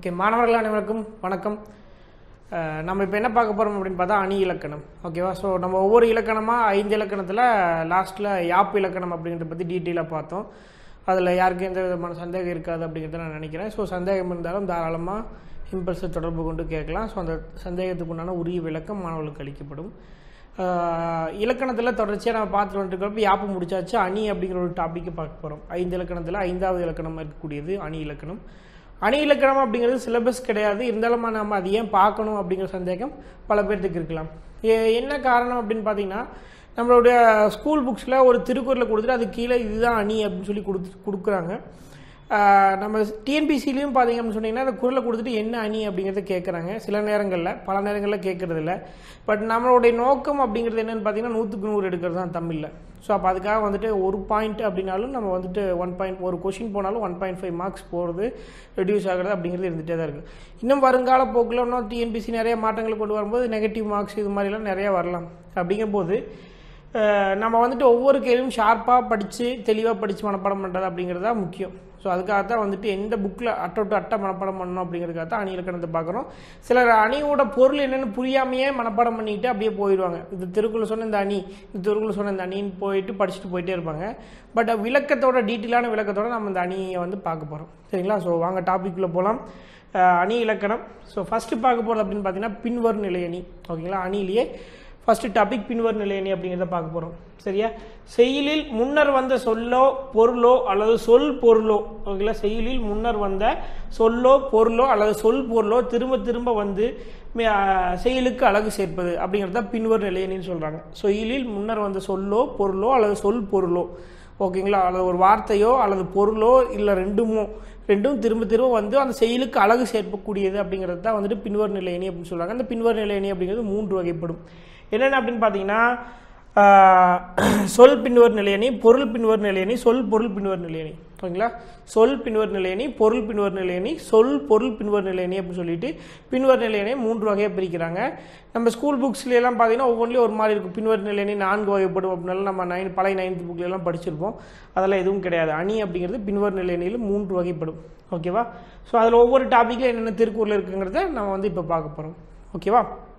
okay மாணவர்கள் அனைவருக்கும் வணக்கம் அஹ் நம்ம இப்போ என்ன பார்க்க போகிறோம் அப்படின்னு பார்த்தா அணி இலக்கணம் ஓகேவா ஸோ நம்ம ஒவ்வொரு இலக்கணமாக ஐந்து இலக்கணத்தில் லாஸ்ட்டில் யாப்பு இலக்கணம் அப்படிங்கிறத பற்றி டீட்டெயிலாக பார்த்தோம் அதில் யாருக்கும் எந்த விதமான சந்தேகம் இருக்காது அப்படிங்கிறத நான் நினைக்கிறேன் ஸோ சந்தேகம் இருந்தாலும் தாராளமாக இம்பல்ஸை தொடர்பு கொண்டு கேட்கலாம் ஸோ அந்த சந்தேகத்துக்கு உண்டான உரிய விளக்கம் மாணவர்களுக்கு அளிக்கப்படும் இலக்கணத்தில் தொடர்ச்சியாக நம்ம பார்த்துட்டு வந்துருக்கிறப்ப யாப்பு முடிச்சாச்சு அணி அப்படிங்கிற ஒரு டாப்பிக்கை பார்க்க போகிறோம் ஐந்து இலக்கணத்தில் ஐந்தாவது இலக்கணம் இருக்கக்கூடியது அணி இலக்கணம் அணி இலக்கணம் அப்படிங்கிறது சிலபஸ் கிடையாது இருந்தாலும் நம்ம அது ஏன் பார்க்கணும் அப்படிங்கிற சந்தேகம் பல பேர்த்துக்கு இருக்கலாம் ஏ- என்ன காரணம் அப்படின்னு பார்த்தீங்கன்னா நம்மளுடைய ஸ்கூல் புக்ஸில் ஒரு திருக்குறளை கொடுத்துட்டு அது கீழே இதுதான் அணி அப்படின்னு சொல்லி கொடுத்து கொடுக்குறாங்க ஆஹ் நம்ம டிஎன்பிசிலையும் பார்த்தீங்க அப்படின்னு சொன்னீங்கன்னா அந்த குரலை கொடுத்துட்டு என்ன அணி அப்படிங்கிறத கேட்குறாங்க சில நேரங்களில் பல நேரங்களில் கேட்குறது இல்ல பட் நம்மளுடைய நோக்கம் அப்படிங்கிறது என்னன்னு பார்த்தீங்கன்னா நூற்றுக்கு நூறு எடுக்கிறது தான் தமிழில் ஸோ அப்போ அதுக்காக வந்துட்டு ஒரு பாயிண்ட் அப்படின்னாலும் நம்ம வந்துட்டு ஒன் பாயிண்ட் ஒரு கொஷின் போனாலும் ஒன் பாயிண்ட் ஃபைவ் மார்க்ஸ் போகிறது ரெடியூஸ் ஆகிறது அப்படிங்கிறது இருந்துகிட்டே தான் இருக்குது இன்னும் வருங்கால போக்கில் இன்னும் டிஎன்பிசி நிறைய மாற்றங்களை கொண்டு வரும்போது நெகட்டிவ் மார்க்ஸ் இது மாதிரிலாம் நிறைய வரலாம் அப்படிங்கும்போது அஹ் நம்ம வந்துட்டு ஒவ்வொரு கேள்வியும் ஷார்ப்பாக படித்து தெளிவாக படித்து மனப்பாடம் பண்ணுறது அப்படிங்கிறது தான் முக்கியம் ஸோ அதுக்காக தான் வந்துட்டு எந்த புக்கில் அட்டை டு அட்டை மனப்பாடம் பண்ணணும் அப்படிங்கிறதுக்காக தான் அணி இலக்கணத்தை பார்க்குறோம் சிலர் அணியோட பொருள் என்னென்னு புரியாமையே மனப்பாடம் பண்ணிட்டு அப்படியே போயிடுவாங்க இது திருக்குறள் சொன்ன இந்த அணி இந்த திருக்குறள் சொன்ன இந்த அணின்னு போயிட்டு படிச்சுட்டு போயிட்டே இருப்பாங்க பட் விளக்கத்தோட டீட்டெயிலான விளக்கத்தோட நம்ம இந்த அணியை வந்து பார்க்க போகிறோம் சரிங்களா ஸோ வாங்க டாபிக்குள்ளே போகலாம் அணி இலக்கணம் ஸோ ஃபஸ்ட்டு பார்க்க போகிறது அப்படின்னு பார்த்தீங்கன்னா பின்வரும் நிலை அணி ஓகேங்களா அணியிலேயே ஃபர்ஸ்ட் டாபிக் பின்வரும் நிலை அணி அப்படிங்கிறத பார்க்க போகிறோம் சரியா செய்யுளில் முன்னர் வந்த சொல்லோ பொருளோ அல்லது சொல் பொருளோ ஓகேங்களா செய்யுளில் முன்னர் வந்த சொல்லோ பொருளோ அல்லது சொல் பொருளோ திரும்ப திரும்ப வந்து மி- ஆ, செய்யுளுக்கு அழகு சேர்ப்பது அப்படிங்கிறது தான் பின்வரும் நிலை அணின்னு சொல்கிறாங்க செய்யுளில் முன்னர் வந்த சொல்லோ பொருளோ அல்லது சொல் பொருளோ ஓகேங்களா அல்லது ஒரு வார்த்தையோ அல்லது பொருளோ இல்லை ரெண்டுமோ ரெண்டும் திரும்ப திரும்ப வந்து அந்த செயலுக்கு அழகு சேர்க்கக்கூடியது அப்படிங்கிறது தான் வந்துட்டு பின்வர் நிலையணி அப்படின்னு சொல்றாங்க அந்த பின்வர் நிலையணி அப்படிங்கிறது மூன்று வகைப்படும் என்னென்ன அப்படின்னு பார்த்தீங்கன்னா ஆஹ், சொல் பின்வர் நிலையணி பொருள் பின்வர் நிலையணி சொல் பொருள் பின்வர் நிலையணி ஓகேங்களா சொல் பின்வர் நிலையணி பொருள் பின்வர் நிலையணி சொல் பொருள் பின்வர் நிலையணி அப்படின்னு சொல்லிட்டு பின்வர் நிலையணி மூன்று வகையாக பிரிக்கிறாங்க நம்ம ஸ்கூல் புக்ஸ்ல எல்லாம் பார்த்தீங்கன்னா ஒவ்வொன்றிலும் ஒரு மாதிரி இருக்கும் பின்வர் நிலையணி நான்கு வகைப்படும் அப்படின்னால நம்ம நைன் பழைய நைன்த் புக்ல எல்லாம் படிச்சிருப்போம் அதெல்லாம் எதுவும் கிடையாது அணி அப்படிங்கிறது பின்வர் நிலையணியில் மூன்று வகைப்படும் ஓகேவா ஸோ அதில் ஒவ்வொரு டாப்பிக்கில் என்னென்ன திருக்குறள் இருக்குங்கிறத நம்ம வந்து இப்போ பார்க்க போகிறோம் ஓகேவா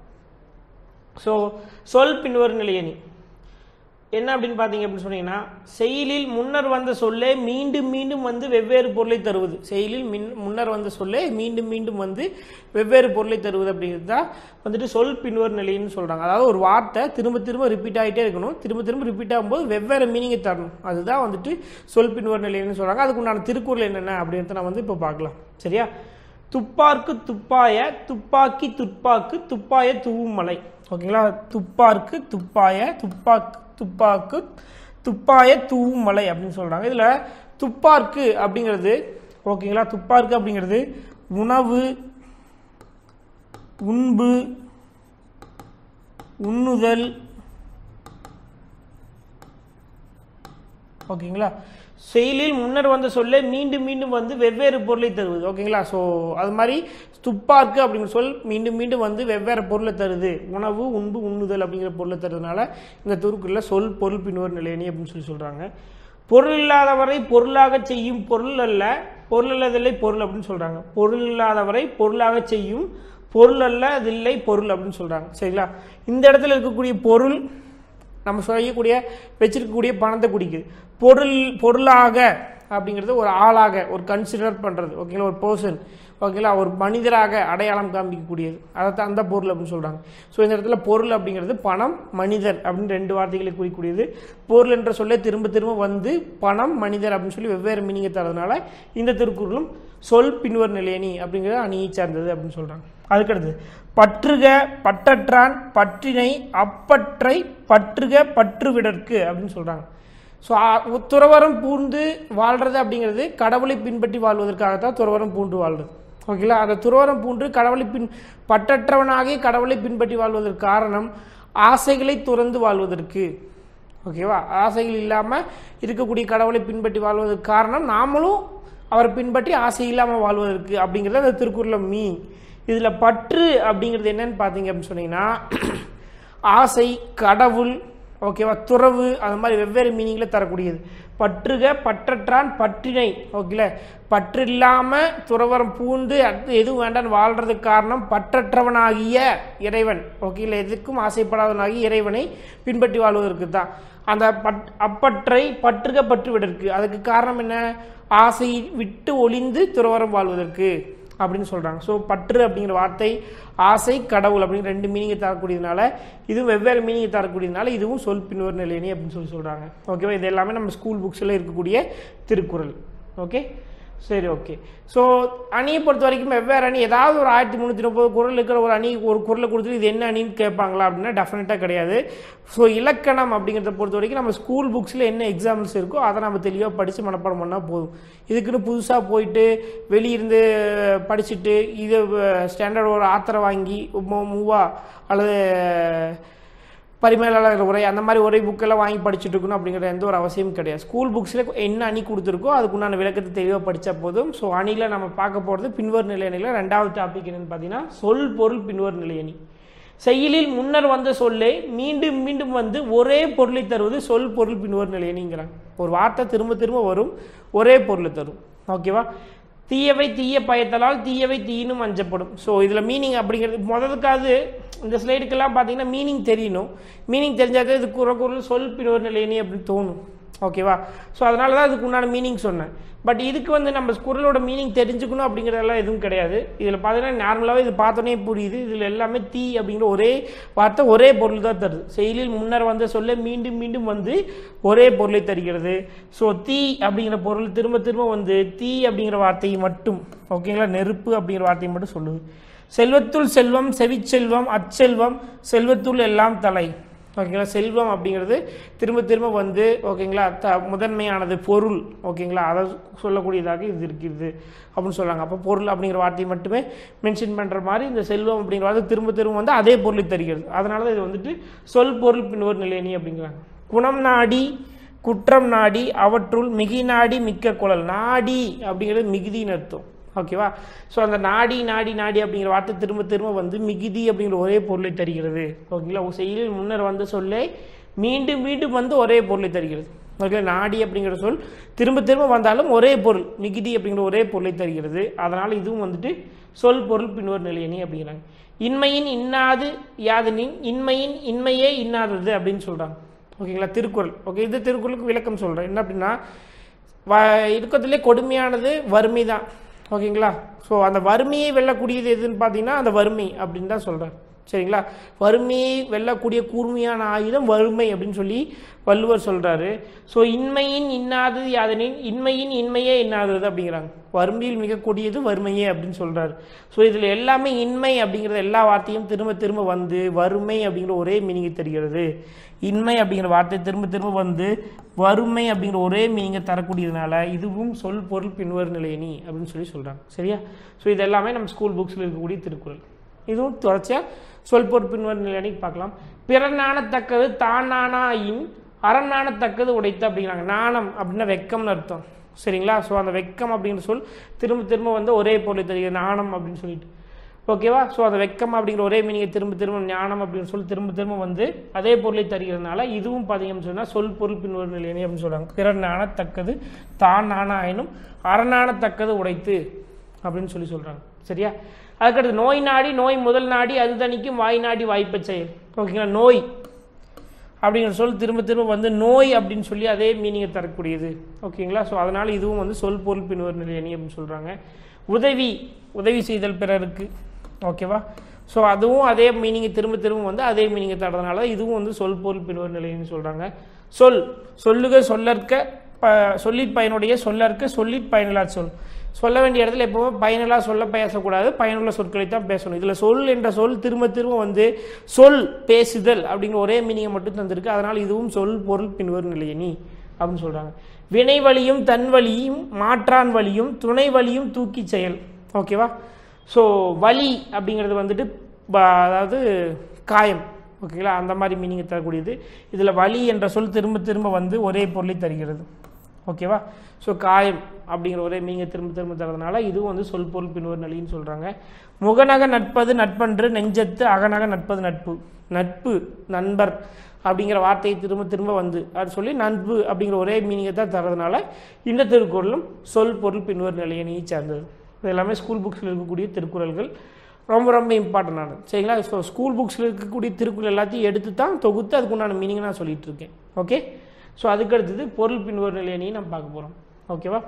ஸோ சொல் பின்வரும் நிலையணி என்ன அப்படின்னு பார்த்தீங்க அப்படின்னு சொன்னீங்கன்னா செயலில் முன்னர் வந்த சொல்லே மீண்டும் மீண்டும் வந்து வெவ்வேறு பொருளை தருவது செயலில் மின் முன்னர் வந்த சொல்லே மீண்டும் மீண்டும் வந்து வெவ்வேறு பொருளை தருவது அப்படிங்கிறது தான் வந்துட்டு சொல் பின்வர் நிலைன்னு சொல்கிறாங்க அதாவது ஒரு வார்த்தை திரும்ப திரும்ப ரிப்பீட் ஆகிட்டே இருக்கணும் திரும்ப திரும்ப ரிப்பீட் ஆகும்போது வெவ்வேறு மீனிங்கை தரணும் அதுதான் வந்துட்டு சொல் பின்வர் நிலைன்னு சொல்கிறாங்க அதுக்கு உண்டான திருக்குறள் என்னென்ன அப்படின்றத நான் வந்து இப்போ பார்க்கலாம் சரியா துப்பார்க்கு துப்பாய துப்பாக்கி துப்பாக்கு துப்பாய தூவும் மலை ஓகேங்களா துப்பார்க்கு துப்பாய துப்பாக்கு துப்பாக்கு துப்பாய தூவும் மலை அப்படின்னு சொல்றாங்க இதுல துப்பார்க்கு அப்படிங்கிறது ஓகேங்களா துப்பார்க்கு அப்படிங்கிறது உணவு உண்பு உண்ணுதல் ஓகேங்களா செயலில் முன்னர் வந்த சொல்லே மீண்டும் மீண்டும் வந்து வெவ்வேறு பொருளை தருவது ஓகேங்களா ஸோ அது மாதிரி துப்பார்க்கு அப்படிங்கிற சொல் மீண்டும் மீண்டும் வந்து வெவ்வேறு பொருளை தருது உணவு உண்பு உண்ணுதல் அப்படிங்கிற பொருளை தருதுனால இந்த துருக்குள்ள சொல் பொருள் பின்வர் நிலையணி அப்படின்னு சொல்லி சொல்றாங்க பொருள் இல்லாதவரை பொருளாக செய்யும் பொருள் அல்ல பொருள் அல்லதில்லை பொருள் அப்படின்னு சொல்றாங்க பொருள் இல்லாதவரை பொருளாக செய்யும் பொருள் அல்ல அதில்லை பொருள் அப்படின்னு சொல்றாங்க சரிங்களா இந்த இடத்துல இருக்கக்கூடிய பொருள் நம்ம செய்யக்கூடிய வச்சிருக்கக்கூடிய பணத்தை குறிக்குது பொருள் பொருளாக அப்படிங்கிறது ஒரு ஆளாக ஒரு கன்சிடர் பண்ணுறது ஓகேங்களா ஒரு பர்சன் ஓகேங்களா ஒரு மனிதராக அடையாளம் காமிக்கக்கூடியது அதைத்தான் அந்த பொருள் அப்படின்னு சொல்கிறாங்க ஸோ இந்த இடத்துல பொருள் அப்படிங்கிறது பணம் மனிதர் அப்படின்னு ரெண்டு வார்த்தைகளை குறிக்கக்கூடியது பொருள் என்ற சொல்லே திரும்ப திரும்ப வந்து பணம் மனிதர் அப்படின்னு சொல்லி வெவ்வேறு மீனிங்கை தரதுனால இந்த திருக்குறளும் சொல் பின்வர் நிலையணி அப்படிங்கிறது அணியை சார்ந்தது அப்படின்னு சொல்கிறாங்க அதுக்கடுத்து பற்றுக பற்றற்றான் பற்றினை அப்பற்றை பற்றுக பற்றுவிடற்கு அப்படின்னு சொல்கிறாங்க ஸோ துறவரம் பூண்டு வாழ்றது அப்படிங்கிறது கடவுளை பின்பற்றி வாழ்வதற்காகத்தான் துறவரம் பூண்டு வாழ்றது ஓகேங்களா அந்த துறவரம் பூண்டு கடவுளை பின் பற்றற்றவனாகி கடவுளை பின்பற்றி வாழ்வதற்கு காரணம் ஆசைகளை துறந்து வாழ்வதற்கு ஓகேவா ஆசைகள் இல்லாமல் இருக்கக்கூடிய கடவுளை பின்பற்றி வாழ்வதற்கு காரணம் நாமளும் அவரை பின்பற்றி ஆசை இல்லாமல் வாழ்வதற்கு அப்படிங்கிறது அந்த திருக்குறளில் மீ இதில் பற்று அப்படிங்கிறது என்னன்னு பார்த்தீங்க அப்படின்னு சொன்னீங்கன்னா ஆசை கடவுள் ஓகேவா துறவு அந்த மாதிரி வெவ்வேறு மீனிங்கில் தரக்கூடியது பற்றுக பற்றற்றான் பற்றினை ஓகேல பற்று இல்லாமல் துறவரம் பூண்டு அடுத்து எதுவும் வேண்டாம் வாழ்றதுக்கு காரணம் பற்றற்றவனாகிய இறைவன் ஓகேல எதுக்கும் ஆசைப்படாதவனாகிய இறைவனை பின்பற்றி வாழ்வதற்கு தான் அந்த பட் அப்பற்றை பற்றுக பற்று விடற்கு அதுக்கு காரணம் என்ன ஆசை விட்டு ஒளிந்து துறவரம் வாழ்வதற்கு அப்படின்னு சொல்கிறாங்க ஸோ பற்று அப்படிங்கிற வார்த்தை ஆசை கடவுள் அப்படிங்கிற ரெண்டு மீனிங்கை தரக்கூடியதுனால இதுவும் வெவ்வேறு மீனிங்கை தரக்கூடியதுனால இதுவும் சொல் பின்வர் நிலையணி அப்படின்னு சொல்லி சொல்கிறாங்க ஓகேவா இது எல்லாமே நம்ம ஸ்கூல் புக்ஸில் இருக்கக்கூடிய திருக்குறள் ஓகே சரி ஓகே ஸோ அணியை பொறுத்த வரைக்கும் வெவ்வேறு அணி ஏதாவது ஒரு ஆயிரத்தி முந்நூற்றி முப்பது குரல் இருக்கிற ஒரு அணி ஒரு குரலை கொடுத்துட்டு இது என்ன அணின்னு கேட்பாங்களா அப்படின்னா டெஃபினட்டாக கிடையாது ஸோ இலக்கணம் அப்படிங்கிறத பொறுத்த வரைக்கும் நம்ம ஸ்கூல் புக்ஸில் என்ன எக்ஸாம்பிள்ஸ் இருக்கோ அதை நம்ம தெளிவாக படித்து மனப்பாடம் பண்ணால் போதும் இதுக்குன்னு புதுசாக போயிட்டு வெளியிருந்து படிச்சுட்டு இது ஸ்டாண்டர்ட் ஒரு ஆத்தரை வாங்கி மூ- மூவா அல்லது பரிமேலாளர் உரை அந்த மாதிரி ஒரே புக்கெல்லாம் வாங்கி படிச்சுட்டு இருக்கணும் அப்படிங்கிற எந்த ஒரு அவசியமும் கிடையாது ஸ்கூல் புக்ஸில் என்ன அணி கொடுத்துருக்கோ அதுக்குண்டான விளக்கத்தை தெளிவாக படித்தா போதும் ஸோ அணியில் நம்ம பார்க்க போகிறது பின்வர் நிலை அணியில் ரெண்டாவது டாபிக் என்னன்னு பார்த்தீங்கன்னா சொல் பொருள் பின்வர் நிலை அணி செயலில் முன்னர் வந்த சொல்லே மீண்டும் மீண்டும் வந்து ஒரே பொருளை தருவது சொல் பொருள் பின்வர் நிலை அணிங்கிறாங்க ஒரு வார்த்தை திரும்ப திரும்ப வரும் ஒரே பொருளை தரும் ஓகேவா தீயவை தீய பயத்தலால் தீயவை தீயினும் அஞ்சப்படும் ஸோ இதில் மீனிங் அப்படிங்கிறது முதலுக்காவது இந்த ஸ்லைடுக்கெல்லாம் பார்த்தீங்கன்னா மீனிங் தெரியணும் மீனிங் தெரிஞ்சாதான் இது குற குரல் சொல் பின்வர் நிலையணி அப்படின்னு தோணும் ஓகேவா ஸோ அதனால தான் அதுக்கு உண்டான மீனிங் சொன்னேன் பட் இதுக்கு வந்து நம்ம குரலோட மீனிங் தெரிஞ்சுக்கணும் அப்படிங்கிறதெல்லாம் எதுவும் கிடையாது இதில் பார்த்தீங்கன்னா நார்மலாகவே இது பார்த்தோன்னே புரியுது இதில் எல்லாமே தீ அப்படிங்கிற ஒரே வார்த்தை ஒரே பொருள் தான் தருது செயலில் முன்னர் வந்த சொல்ல மீண்டும் மீண்டும் வந்து ஒரே பொருளை தருகிறது ஸோ தீ அப்படிங்கிற பொருள் திரும்ப திரும்ப வந்து தீ அப்படிங்கிற வார்த்தையை மட்டும் ஓகேங்களா நெருப்பு அப்படிங்கிற வார்த்தையை மட்டும் சொல்லுது செல்வத்துள் செல்வம் செவிச்செல்வம் அச்செல்வம் செல்வத்துள் எல்லாம் தலை ஓகேங்களா செல்வம் அப்படிங்கிறது திரும்ப திரும்ப வந்து ஓகேங்களா த முதன்மையானது பொருள் ஓகேங்களா அதை சொல்லக்கூடியதாக இது இருக்கிறது அப்படின்னு சொல்கிறாங்க அப்போ பொருள் அப்படிங்கிற வார்த்தையை மட்டுமே மென்ஷன் பண்ணுற மாதிரி இந்த செல்வம் அப்படிங்கிற வார்த்தை திரும்ப திரும்ப வந்து அதே பொருளை தருகிறது அதனால தான் இது வந்துட்டு சொல் பொருள் பின்வர் நிலையணி அப்படிங்கிறாங்க குணம் நாடி குற்றம் நாடி அவற்றுள் மிகி நாடி மிக்க குழல் நாடி அப்படிங்கிறது மிகுதின்னு அர்த்தம் ஓகேவா ஸோ அந்த நாடி நாடி நாடி அப்படிங்கிற வார்த்தை திரும்ப திரும்ப வந்து மிகுதி அப்படிங்கிற ஒரே பொருளை தருகிறது ஓகேங்களா ஒரு செயலில் முன்னர் வந்த சொல்லை மீண்டும் மீண்டும் வந்து ஒரே பொருளை தருகிறது ஓகே நாடி அப்படிங்கிற சொல் திரும்ப திரும்ப வந்தாலும் ஒரே பொருள் மிகுதி அப்படிங்கிற ஒரே பொருளை தருகிறது அதனால் இதுவும் வந்துட்டு சொல் பொருள் பின்வர் நிலையணி அப்படிங்கிறாங்க இன்மையின் இன்னாது யாதனின் இன்மையின் இன்மையே இன்னாதது அப்படின்னு சொல்கிறாங்க ஓகேங்களா திருக்குறள் ஓகே இது திருக்குறளுக்கு விளக்கம் சொல்கிறேன் என்ன அப்படின்னா வ இருக்கிறதுலே கொடுமையானது வறுமை தான் ஓகேங்களா ஸோ அந்த வறுமையை வெல்லக்கூடியது எதுன்னு பார்த்தீங்கன்னா அந்த வறுமை அப்படின்னு தான் சொல்கிறேன் சரிங்களா வறுமையை வெல்லக்கூடிய கூர்மையான ஆயுதம் வறுமை அப்படின்னு சொல்லி வள்ளுவர் சொல்கிறாரு ஸோ இன்மையின் இன்னாதது யாதனின் இன்மையின் இன்மையே இன்னாதது அப்படிங்கிறாங்க வறுமையில் மிக கொடியது வறுமையே அப்படின்னு சொல்கிறாரு ஸோ இதில் எல்லாமே இன்மை அப்படிங்கிறது எல்லா வார்த்தையும் திரும்ப திரும்ப வந்து வறுமை அப்படிங்கிற ஒரே மீனிங்கை தருகிறது இன்மை அப்படிங்கிற வார்த்தை திரும்ப திரும்ப வந்து வறுமை அப்படிங்கிற ஒரே மீனிங்கை தரக்கூடியதுனால இதுவும் சொல் பொருள் பின்வர் நிலையணி அப்படின்னு சொல்லி சொல்கிறாங்க சரியா ஸோ இது எல்லாமே நம்ம ஸ்கூல் புக்ஸில் இருக்கக்கூடிய திருக்குறள் இதுவும் தொடர்ச்சியாக சொல் பொருள் பின்வர் நிலையணிக்கு பார்க்கலாம் பிறர் நாணத்தக்கது தான் நாணாயின் அறம் நாணத்தக்கது உடைத்து அப்படிங்கிறாங்க நாணம் அப்படின்னா வெக்கம்னு அர்த்தம் சரிங்களா ஸோ அந்த வெக்கம் அப்படிங்கிற சொல் திரும்ப திரும்ப வந்து ஒரே பொருளை தெரியுது நாணம் அப்படின்னு சொல்லிட்டு ஓகேவா ஸோ அந்த வெக்கம் அப்படிங்கிற ஒரே மீனிங்கை திரும்ப திரும்ப ஞானம் அப்படின்னு சொல்லி திரும்ப திரும்ப வந்து அதே பொருளை தருகிறதுனால இதுவும் பார்த்தீங்கன்னு சொன்னால் சொல் பொருள் பின்வரும் நிலையணி அப்படின்னு சொல்கிறாங்க பிறர் நாணத்தக்கது தான் நாணாயினும் அறநாணத்தக்கது உடைத்து அப்படின்னு சொல்லி சொல்கிறாங்க சரியா அதுக்கடுத்து நோய் நாடி நோய் முதல் நாடி அது தணிக்கும் வாய் நாடி வாய்ப்பச் செயல் ஓகேங்களா நோய் அப்படிங்கிற சொல் திரும்ப திரும்ப வந்து நோய் அப்படின்னு சொல்லி அதே மீனிங்கை தரக்கூடியது ஓகேங்களா ஸோ அதனால் இதுவும் வந்து சொல் பொருள் பின்வர் நிலையணி அப்படின்னு சொல்கிறாங்க உதவி உதவி செய்தல் பிறருக்கு ஓகேவா ஸோ அதுவும் அதே மீனிங்கை திரும்ப திரும்ப வந்து அதே மீனிங்கை தரதுனால இதுவும் வந்து சொல் பொருள் பின்வர் நிலையன்னு சொல்கிறாங்க சொல் சொல்லுக சொல்லற்க ப சொல்லிற் பயனுடைய சொல்லற்க சொல்லிற் பயனில்லாத சொல் சொல்ல வேண்டிய இடத்துல எப்பவுமே பயனில்லா சொல்ல பேசக்கூடாது பயனுள்ள சொற்களை தான் பேசணும் இதில் சொல் என்ற சொல் திரும்ப திரும்ப வந்து சொல் பேசுதல் அப்படிங்கிற ஒரே மீனிங்கை மட்டும் தந்திருக்கு அதனால் இதுவும் சொல் பொருள் பின்வரும் நிலையணி அப்படின்னு சொல்கிறாங்க வினை வழியும் தன் வழியும் மாற்றான் வழியும் துணை வழியும் தூக்கி செயல் ஓகேவா ஸோ வலி அப்படிங்கிறது வந்துட்டு ப- அதாவது காயம் ஓகேங்களா அந்த மாதிரி மீனிங்கை தரக்கூடியது இதில் வலி என்ற சொல் திரும்ப திரும்ப வந்து ஒரே பொருளை தருகிறது ஓகேவா ஸோ காயம் அப்படிங்கிற ஒரே மீனிங்கை திரும்ப திரும்ப தரதுனால இதுவும் வந்து சொல் பொருள் பின்வர் நிலைன்னு சொல்கிறாங்க முகநக நட்பது நட்பன்று நெஞ்சத்து அகநக நட்பது நட்பு நட்பு நண்பர் அப்படிங்கிற வார்த்தையை திரும்ப திரும்ப வந்து அது சொல்லி நட்பு அப்படிங்கிற ஒரே மீனிங்கை தான் தரதுனால இந்த திருக்குறளும் சொல் பொருள் பின்வர் நிலையணியை சார்ந்தது இது எல்லாமே ஸ்கூல் புக்ஸில் இருக்கக்கூடிய திருக்குறள்கள் ரொம்ப ரொம்ப இம்பார்ட்டண்டானது சரிங்களா ஸோ ஸ்கூல் புக்ஸில் இருக்கக்கூடிய திருக்குறள் எல்லாத்தையும் எடுத்து தான் தொகுத்து அதுக்குண்டான மீனிங் நான் சொல்லிட்டு இருக்கேன் ஓகே ஸோ அதுக்கு அடுத்தது பொருள் பின்வர் நிலையணியை நம்ம பார்க்க போகிறோம் ஓகேவா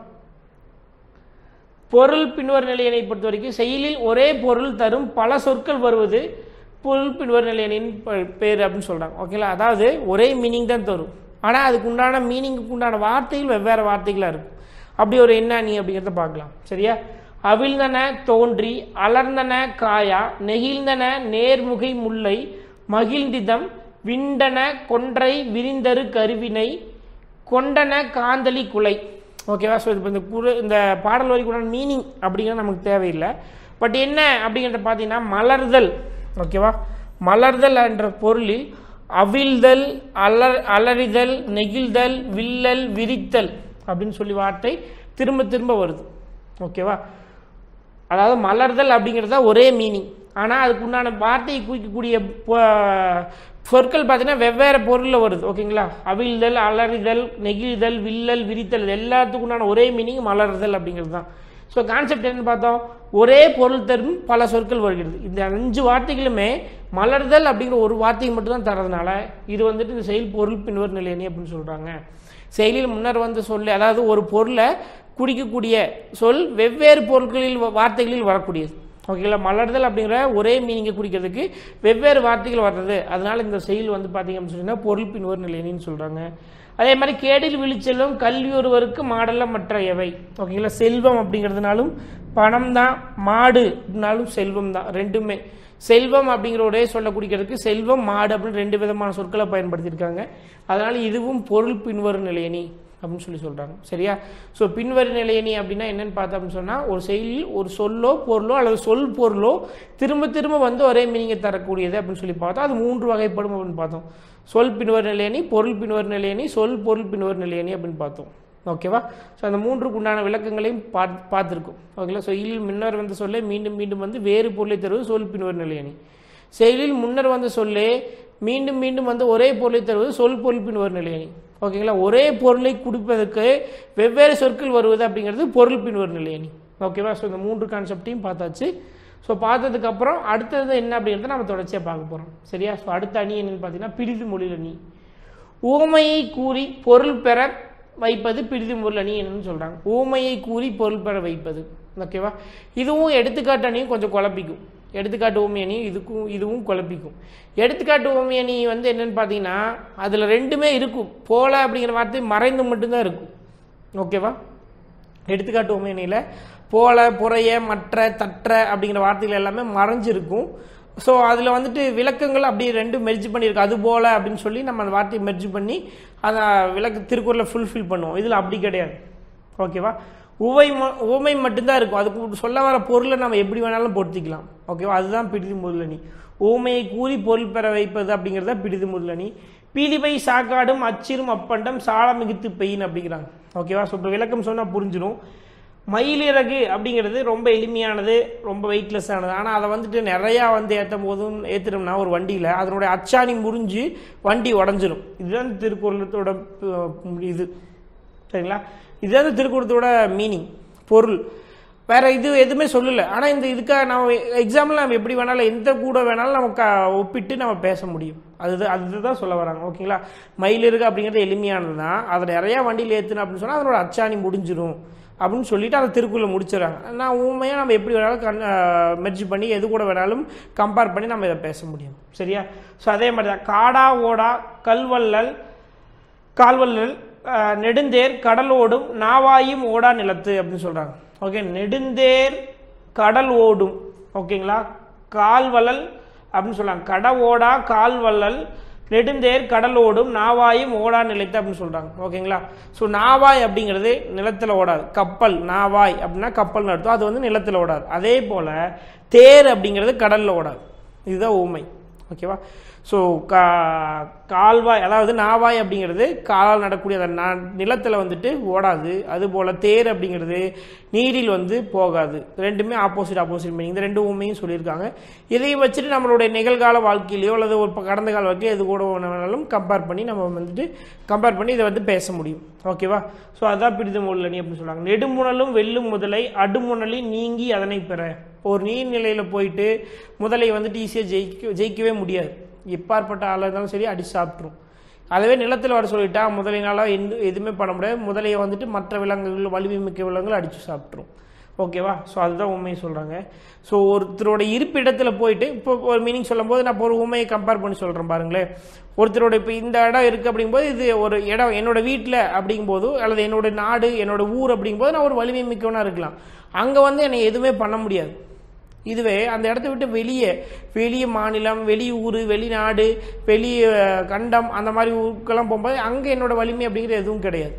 பொருள் பின்வர் நிலையனை பொறுத்த வரைக்கும் செயலில் ஒரே பொருள் தரும் பல சொற்கள் வருவது பொருள் பின்வர் நிலையனின் ப- பேர் அப்படின்னு சொல்கிறாங்க ஓகேங்களா அதாவது ஒரே மீனிங் தான் தரும் ஆனால் அதுக்கு உண்டான மீனிங்க்கு உண்டான வார்த்தைகள் வெவ்வேறு வார்த்தைகளாக இருக்கும் அப்படி ஒரு என்ன நீ அப்படிங்கிறத பார்க்கலாம் சரியா அவிழ்ந்தன தோன்றி அலர்ந்தன காயா நெகிழ்ந்தன நேர்முகை முல்லை மகிழ்ந்திதம் விண்டன கொன்றை விரிந்தரு கருவினை கொண்டன காந்தலி குலை ஓகேவா ஸோ இப்போ இந்த குரு இந்த பாடல் வரைக்குள்ள மீனிங் அப்படிங்கிறது நமக்கு தேவையில்லை பட் என்ன அப்படிங்கிறத பார்த்தீங்கன்னா மலர்தல் ஓகேவா மலர்தல் என்ற பொருளில் அவிழ்தல் அலர் அலறிதல் நெகிழ்தல் வில்லல் விரித்தல் அப்படின்னு சொல்லி வார்த்தை திரும்ப திரும்ப வருது ஓகேவா அதாவது மலர்தல் அப்படிங்கிறது தான் ஒரே மீனிங் ஆனால் அதுக்கு உண்டான வார்த்தையை குறிக்கக்கூடிய பொ- சொற்கள் பார்த்தீங்கன்னா வெவ்வேறு பொருளில் வருது ஓகேங்களா அவிழ்தல் அலறிதல் நெகிழ்தல் வில்லல் விரித்தல் இது எல்லாத்துக்கும் உண்டான ஒரே மீனிங் மலர்தல் அப்படிங்கிறது தான் ஸோ கான்செப்ட் என்னன்னு பார்த்தோம் ஒரே பொருள் தரும் பல சொற்கள் வருகிறது இந்த அஞ்சு வார்த்தைகளுமே மலர்தல் அப்படிங்கிற ஒரு வார்த்தையை மட்டும்தான் தரதுனால இது வந்துட்டு இந்த செயல் பொருள் பின்வர் நிலையணி அப்படின்னு சொல்கிறாங்க செயலில் முன்னர் வந்து சொல்லி அதாவது ஒரு பொருளை குறிக்கக்கூடிய சொல் வெவ்வேறு பொருட்களில் வ- வார்த்தைகளில் வரக்கூடியது ஓகேங்களா மலர்தல் அப்படிங்கிற ஒரே மீனிங்கை குறிக்கிறதுக்கு வெவ்வேறு வார்த்தைகள் வர்றது அதனால இந்த செயல் வந்து பார்த்தீங்க அப்படின்னு சொன்னா பொருள் பின்வர் நிலையணின்னு சொல்கிறாங்க அதே மாதிரி கேடில் விழிச்செல்வம் கல்வி ஒருவருக்கு மாடல்ல மற்ற எவை ஓகேங்களா செல்வம் அப்படிங்கிறதுனாலும் பணம் தான் மாடு அப்படின்னாலும் செல்வம் தான் ரெண்டுமே செல்வம் அப்படிங்கிற ஒரே சொல்ல குறிக்கிறதுக்கு செல்வம் மாடு அப்படின்னு ரெண்டு விதமான சொற்களை பயன்படுத்தியிருக்காங்க அதனால இதுவும் பொருள் பின்வரும் நிலையணி அப்படின்னு சொல்லி சொல்றாங்க சரியா ஸோ பின்வரும் நிலையணி அப்படின்னா என்னன்னு பார்த்தோம் அப்படின்னு சொன்னா ஒரு செயலில் ஒரு சொல்லோ பொருளோ அல்லது சொல் பொருளோ திரும்ப திரும்ப வந்து ஒரே மீனிங்கை தரக்கூடியது அப்படின்னு சொல்லி பார்த்தோம் அது மூன்று வகைப்படும் அப்படின்னு பார்த்தோம் சொல் பின்வர் நிலையணி பொருள் பின்வர் நிலையணி சொல் பொருள் பின்வர் நிலையணி அப்படின்னு பார்த்தோம் ஓகேவா ஸோ அந்த மூன்றுக்கு உண்டான விளக்கங்களையும் பாத் பார்த்துருக்கோம் ஓகேங்களா ஸோ இல் முன்னர் வந்து சொல்ல மீண்டும் மீண்டும் வந்து வேறு பொருளை தருவது சொல் பின்வர் நிலையணி செயலில் முன்னர் வந்து சொல்லே மீண்டும் மீண்டும் வந்து ஒரே பொருளை தருவது சொல் பொருள் பின்வர் நிலையணி ஓகேங்களா ஒரே பொருளை குடிப்பதற்கு வெவ்வேறு சொற்கள் வருவது அப்படிங்கிறது பொருள் பின்வர் நிலையணி ஓகேவா ஸோ இந்த மூன்று கான்செப்டையும் பார்த்தாச்சு ஸோ பார்த்ததுக்கப்புறம் அடுத்தது என்ன அப்படிங்கிறத நம்ம தொடர்ச்சியாக பார்க்க போகிறோம் சரியா ஸோ அடுத்த அணி என்னன்னு பார்த்தீங்கன்னா பிரிது மொழியில் அணி ஊமையை கூறி பொருள் பெற வைப்பது பிரிது பொருள் அணி என்னன்னு சொல்றாங்க ஊமையை கூறி பொருள் பெற வைப்பது ஓகேவா இதுவும் எடுத்துக்காட்டு அணியும் கொஞ்சம் குழப்பிக்கும் எடுத்துக்காட்டு ஊமை அணி இதுக்கும் இதுவும் குழப்பிக்கும் எடுத்துக்காட்டு ஊமை அணி வந்து என்னன்னு பார்த்தீங்கன்னா அதில் ரெண்டுமே இருக்கும் போல அப்படிங்கிற வார்த்தை மறைந்து மட்டும்தான் இருக்கும் ஓகேவா எடுத்துக்காட்டு உமையணியில் போல புறைய மற்ற தற்ற அப்படிங்கிற வார்த்தைகள் எல்லாமே மறைஞ்சிருக்கும் ஸோ அதில் வந்துட்டு விளக்கங்கள் அப்படியே ரெண்டும் மெர்ஜ் பண்ணியிருக்கு அது போல அப்படின்னு சொல்லி நம்ம அந்த வார்த்தையை மெர்ஜ் பண்ணி அதை விளக்கு திருக்குறளை ஃபுல்ஃபில் பண்ணுவோம் இதில் அப்படி கிடையாது ஓகேவா உவை ம உவமை மட்டும்தான் இருக்கும் அதுக்கு சொல்ல வர பொருளை நம்ம எப்படி வேணாலும் பொருத்திக்கலாம் ஓகேவா அதுதான் பிடிது முதலணி ஊமையை கூறி பொருள் பெற வைப்பது அப்படிங்கிறது தான் பிடிது முதலணி பீலிபை சாக்காடும் அச்சிரும் அப்பண்டம் சால மிகுத்து பெயின் அப்படிங்கிறாங்க ஓகேவா ஸோ இப்போ விளக்கம் சொன்னால் புரிஞ்சிடும் மயிலிறகு அப்படிங்கிறது ரொம்ப எளிமையானது ரொம்ப வெயிட்லெஸ் ஆனது ஆனால் அதை வந்துட்டு நிறையா வந்து ஏற்றும் போதும் ஏற்றுனோம்னா ஒரு வண்டியில் அதனுடைய அச்சாணி முறிஞ்சு வண்டி உடஞ்சிரும் இதுதான் திருக்குறளத்தோட அஹ், இது சரிங்களா இதுதான் இந்த திருக்குறளத்தோட மீனிங் பொருள் வேற இது எதுவுமே சொல்லல ஆனால் இந்த இதுக்காக நம்ம எக்ஸாம்பிள் நம்ம எப்படி வேணாலும் எந்த கூட வேணாலும் நமக்கு ஒப்பிட்டு நம்ம பேச முடியும் அதுதான் அதுதான் சொல்ல வராங்க ஓகேங்களா மயில் இருக்கு அப்படிங்கிறது எளிமையானது தான் அதை நிறையா வண்டியில் ஏற்றுனோம் அப்படின்னு சொன்னால் அதனோட அச்சாணி முடிஞ்சிரும் அப்படின்னு சொல்லிட்டு அதை திருக்குறளை முடிச்சிடறாங்க நான் ஊமையாக நம்ம எப்படி வேணாலும் கண் மெர்ஜ் பண்ணி எது கூட வேணாலும் கம்பேர் பண்ணி நம்ம இதை பேச முடியும் சரியா ஸோ அதே மாதிரி தான் காடா ஓடா கல்வல்லல் கால்வல்லல் அஹ், நெடுந்தேர் கடலோடும் நாவாயும் ஓடா நிலத்து அப்படின்னு சொல்றாங்க ஓகே நெடுந்தேர் கடல் ஓடும் ஓகேங்களா கால்வள்ளல் அப்படின்னு சொல்றாங்க கட ஓடா கால்வள்ளல் நெடுந்தேர் கடல் ஓடும் நாவாயும் ஓடா நிலைத்து அப்படின்னு சொல்றாங்க ஓகேங்களா ஸோ நாவாய் அப்படிங்கிறது நிலத்துல ஓடாது கப்பல் நாவாய் அப்படின்னா கப்பல் அர்த்தம் அது வந்து நிலத்துல ஓடாது அதே போல தேர் அப்படிங்கிறது கடல்ல ஓடாது இதுதான் ஊமை ஓகேவா ஸோ கா கால்வாய் அதாவது நாவாய் அப்படிங்கிறது காலால் நடக்கூடிய அந்த நா- நிலத்துல வந்துட்டு ஓடாது அதுபோல் தேர் அப்படிங்கிறது நீரில் வந்து போகாது ரெண்டுமே ஆப்போசிட் ஆப்போசிட் மீனிங் இந்த ரெண்டு உண்மையும் சொல்லியிருக்காங்க இதை வச்சுட்டு நம்மளுடைய நிகழ்கால வாழ்க்கையிலையோ அல்லது ஒரு ப- கடந்த கால வாழ்க்கையோ எது கூட வேணாலும் கம்பேர் பண்ணி நம்ம வந்துட்டு கம்பேர் பண்ணி இதை வந்து பேச முடியும் ஓகேவா ஸோ அதான் பிடித்த முள்ளணி அப்படின்னு சொல்லுவாங்க நெடுமுணலும் வெல்லும் முதலை அடுமுணலி நீங்கி அதனை பெற ஒரு நீர்நிலையில் போயிட்டு முதலை வந்துட்டு ஈஸியாக ஜெயிக்க ஜெயிக்கவே முடியாது எப்பாற்பட்ட ஆளாக இருந்தாலும் சரி அடி சாப்பிட்ரும் அதுவே நிலத்தில் வர சொல்லிட்டா முதலினால எந்த எதுவுமே பண்ண முடியாது முதலையை வந்துட்டு மற்ற விலங்குகள் வலிமை மிக்க விலங்குகள் அடித்து சாப்பிட்ரும் ஓகேவா ஸோ அதுதான் உண்மையை சொல்கிறாங்க ஸோ ஒருத்தரோட இருப்பிடத்தில் போயிட்டு இப்போ ஒரு மீனிங் சொல்லும்போது நான் இப்போ ஒரு உண்மையை கம்பேர் பண்ணி சொல்கிறேன் பாருங்களேன் ஒருத்தரோட இப்போ இந்த இடம் இருக்குது அப்படிங்கும்போது இது ஒரு இடம் என்னோட வீட்டில் அப்படிங்கும்போது அல்லது என்னோட நாடு என்னோட ஊர் அப்படிங்கும்போது நான் ஒரு வலிமை மிக்கவனாக இருக்கலாம் அங்கே வந்து என்னை எதுவுமே பண்ண முடியாது இதுவே அந்த இடத்த விட்டு வெளியே வெளிய மாநிலம் வெளி ஊர் வெளிநாடு வெளி அஹ், கண்டம் அந்த மாதிரி ஊருக்கெல்லாம் போகும்போது அங்கே என்னோட வலிமை அப்படிங்கிறது எதுவும் கிடையாது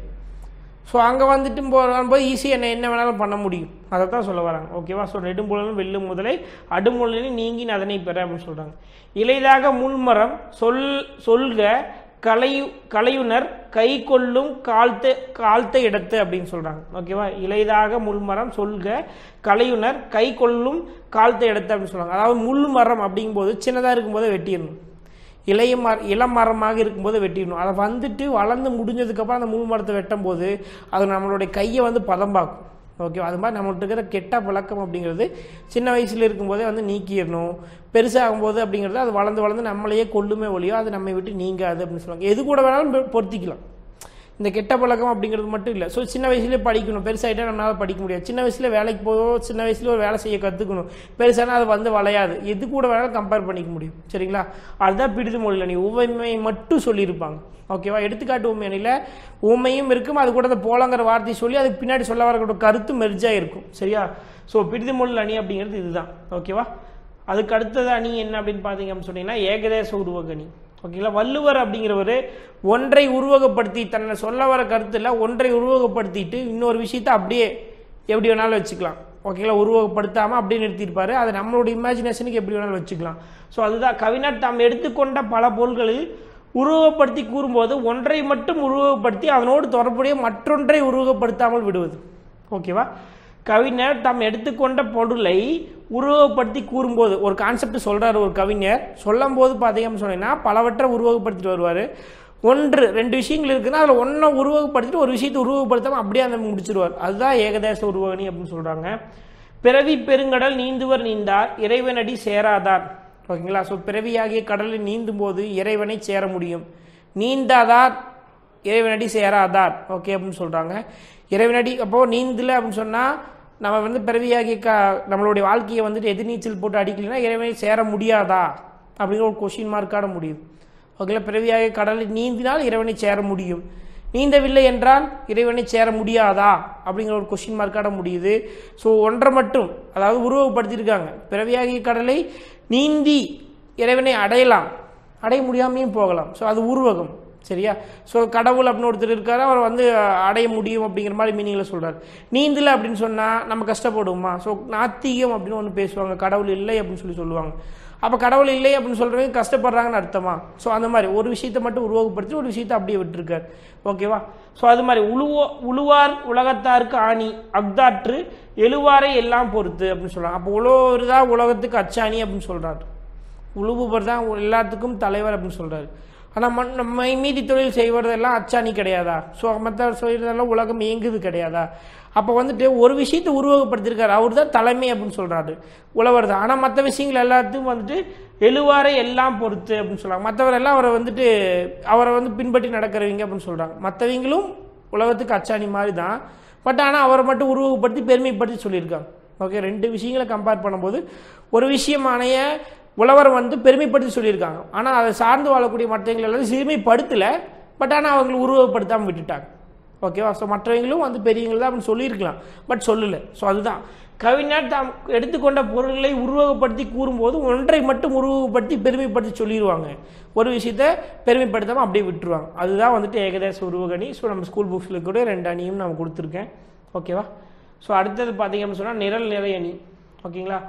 ஸோ அங்கே வந்துட்டு போகும்போது ஈஸியாக என்ன என்ன வேணாலும் பண்ண முடியும் அதை தான் சொல்ல வராங்க ஓகேவா ஸோ நெடும்புலனும் வெல்லும் முதலை அடுமுழலில் நீங்கி அதனை பெற அப்படின்னு சொல்கிறாங்க இளைதாக முள்மரம் சொல் சொல்க கலையு கலையுனர் கை கொள்ளும் கால்த்த கால்த்த இடத்து அப்படின்னு சொல்கிறாங்க ஓகேவா இளைதாக முள்மரம் சொல்க கலையுனர் கை கொள்ளும் கால்த்த இடத்து அப்படின்னு சொல்கிறாங்க அதாவது முள் மரம் அப்படிங்கும்போது சின்னதாக இருக்கும்போதே வெட்டிடணும் இளைய மர இளம் மரமாக இருக்கும்போது வெட்டிடணும் அதை வந்துட்டு வளர்ந்து முடிஞ்சதுக்கப்புறம் அந்த முள் மரத்தை வெட்டும் போது அது நம்மளுடைய கையை வந்து பதம்பாக்கும் ஓகே அது மாதிரி நம்மள்ட்ட இருக்கிற கெட்ட பழக்கம் அப்படிங்கிறது சின்ன வயசில் இருக்கும்போதே வந்து நீக்கிடணும் பெருசாகும்போது அப்படிங்கிறது அது வளர்ந்து வளர்ந்து நம்மளையே கொல்லுமே ஒழியோ அது நம்மை விட்டு நீங்காது அப்படின்னு சொல்லுவாங்க எது கூட வேணாலும் பொ- பொருத்திக்கலாம் இந்த கெட்ட பழக்கம் அப்படிங்கிறது மட்டும் இல்லை ஸோ சின்ன வயசுலேயே படிக்கணும் பெருசாகிட்டா நம்மளால் படிக்க முடியாது சின்ன வயசில் வேலைக்கு போயோ சின்ன வயசுல ஒரு வேலை செய்ய கற்றுக்கணும் பெருசானா அது வந்து வளையாது எது கூட வேணாலும் கம்பேர் பண்ணிக்க முடியும் சரிங்களா அதுதான் பிடிது மொழியில் நீ உவமை மட்டும் சொல்லியிருப்பாங்க ஓகேவா எடுத்துக்காட்டு உண்மையில உண்மையும் இருக்கும் அது கூட அந்த போலங்கிற வார்த்தையை சொல்லி அதுக்கு பின்னாடி சொல்ல வரக்கூடிய கருத்து மெர்ஜாக இருக்கும் சரியா ஸோ பிடிது மொழியில் அணி அப்படிங்கிறது இதுதான் ஓகேவா அதுக்கு அடுத்தது அணி என்ன அப்படின்னு பார்த்தீங்க அப்படின்னு சொன்னீங்கன்னா ஏகதேச உருவக அணி ஓகேங்களா வள்ளுவர் அப்படிங்கிறவர் ஒன்றை உருவகப்படுத்தி தன்னை சொல்ல வர கருத்தில் ஒன்றை உருவகப்படுத்திட்டு இன்னொரு விஷயத்தை அப்படியே எப்படி வேணாலும் வச்சுக்கலாம் ஓகேங்களா உருவகப்படுத்தாமல் அப்படியே நிறுத்தியிருப்பாரு அது நம்மளோட இமேஜினேஷனுக்கு எப்படி வேணாலும் வச்சுக்கலாம் ஸோ அதுதான் கவிஞர் தாம் எடுத்துக்கொண்ட பல பொருள்களில் உருவகப்படுத்தி கூறும்போது ஒன்றை மட்டும் உருவகப்படுத்தி அதனோடு தொடர்புடைய மற்றொன்றை உருவகப்படுத்தாமல் விடுவது ஓகேவா கவிஞர் தாம் எடுத்துக்கொண்ட பொருளை உருவகப்படுத்தி கூறும்போது ஒரு கான்செப்ட் சொல்றாரு ஒரு கவிஞர் சொல்லும் போது பார்த்தீங்கன்னு சொன்னீங்கன்னா பலவற்றை உருவகப்படுத்திட்டு வருவார் ஒன்று ரெண்டு விஷயங்கள் இருக்குன்னா அதில் ஒன்றை உருவகப்படுத்திட்டு ஒரு விஷயத்தை உருவகப்படுத்தாமல் அப்படியே அந்த முடிச்சிருவார் அதுதான் ஏகதேச உருவகணி அப்படின்னு சொல்கிறாங்க பிறவி பெருங்கடல் நீந்துவர் நீந்தார் இறைவனடி சேராதார் ஓகேங்களா ஸோ பிறவியாகிய கடலில் நீந்தும் போது இறைவனை சேர முடியும் நீந்தாதார் இறைவனடி சேராதார் ஓகே அப்படின்னு சொல்கிறாங்க இறைவனடி அப்போது நீந்தல அப்படின்னு சொன்னால் நம்ம வந்து பிறவியாகிய க நம்மளுடைய வாழ்க்கையை வந்துட்டு எதிர்நீச்சல் போட்டு அடிக்கலைன்னா இறைவனை சேர முடியாதா அப்படிங்கிற ஒரு கொஷின் மார்க்காட முடியுது ஓகேங்களா பிறவியாகிய கடலில் நீந்தினால் இறைவனை சேர முடியும் நீந்தவில்லை என்றால் இறைவனை சேர முடியாதா அப்படிங்கிற ஒரு கொஷின் மார்க்காட முடியுது ஸோ ஒன்றை மட்டும் அதாவது உருவகப்படுத்தியிருக்காங்க பிறவியாகிய கடலை நீந்தி இறைவனை அடையலாம் அடைய முடியாமையும் போகலாம் ஸோ அது உருவகம் சரியா ஸோ கடவுள் அப்படின்னு ஒருத்தர் இருக்காரு அவர் வந்து அஹ், அடைய முடியும் அப்படிங்கிற மாதிரி மீனிங்கில் சொல்றாரு நீந்தல அப்படின்னு சொன்னால் நம்ம கஷ்டப்படுவோமா ஸோ நாத்திகம் அப்படின்னு ஒன்று பேசுவாங்க கடவுள் இல்லை அப்படின்னு சொல்லி சொல்லுவாங்க அப்போ கடவுள் இல்லை அப்படின்னு சொல்கிறவங்க கஷ்டப்படுறாங்கன்னு அர்த்தமா ஸோ அந்த மாதிரி ஒரு விஷயத்தை மட்டும் உருவகப்படுத்தி ஒரு விஷயத்தை அப்படியே விட்டுருக்காரு ஓகேவா ஸோ அது மாதிரி உழுவோ உழுவார் உலகத்தாருக்கு ஆணி அக்தாற்று எழுவாரை எல்லாம் பொறுத்து அப்படின்னு சொல்கிறாங்க அப்போ உழவர் தான் உலகத்துக்கு அச்சாணி அப்படின்னு சொல்கிறாரு உழுவுவர் தான் எல்லாத்துக்கும் தலைவர் அப்படின்னு சொல்றாரு ஆனால் மண் நம்ம மீதி தொழில் செய்வதெல்லாம் அச்சாணி கிடையாதா ஸோ மற்ற செய்கிறதெல்லாம் உலகம் இயங்குது கிடையாதா அப்போ வந்துட்டு ஒரு விஷயத்தை உருவகப்படுத்தியிருக்காரு அவர் தான் தலைமை அப்படின்னு சொல்றாரு உழவர் தான் ஆனால் மற்ற விஷயங்கள் எல்லாத்தையும் வந்துட்டு எழுவாரை எல்லாம் பொறுத்து அப்படின்னு சொல்றாங்க மற்றவர் எல்லாம் அவரை வந்துட்டு அவரை வந்து பின்பற்றி நடக்கிறவங்க அப்படின்னு சொல்றாங்க மற்றவங்களும் உலகத்துக்கு அச்சாணி மாதிரி தான் பட் ஆனால் அவரை மட்டும் உருவகப்படுத்தி பெருமைப்படுத்தி சொல்லியிருக்காங்க ஓகே ரெண்டு விஷயங்களை கம்பேர் பண்ணும்போது ஒரு விஷயமானைய உழவர் வந்து பெருமைப்படுத்தி சொல்லியிருக்காங்க ஆனால் அதை சார்ந்து வாழக்கூடிய மற்றவங்களை எல்லாரும் சிறுமைப்படுத்தலை பட் ஆனால் அவங்களை உருவகப்படுத்தாமல் விட்டுட்டாங்க ஓகேவா ஸோ மற்றவங்களும் வந்து பெரியவங்க தான் அப்படின்னு சொல்லியிருக்கலாம் பட் சொல்லலை ஸோ அதுதான் கவிஞர் தாம் எடுத்துக்கொண்ட பொருள்களை உருவகப்படுத்தி கூறும்போது ஒன்றை மட்டும் உருவகப்படுத்தி பெருமைப்படுத்தி சொல்லிடுவாங்க ஒரு விஷயத்த பெருமைப்படுத்தாமல் அப்படியே விட்டுருவாங்க அதுதான் வந்துட்டு ஏகதேச உருவகணி ஸோ நம்ம ஸ்கூல் புக்ஸில் கூட ரெண்டு அணியும் நான் கொடுத்துருக்கேன் ஓகேவா ஸோ அடுத்தது பார்த்தீங்க அப்படின்னு சொன்னால் நிரல் நிறை அணி ஓகேங்களா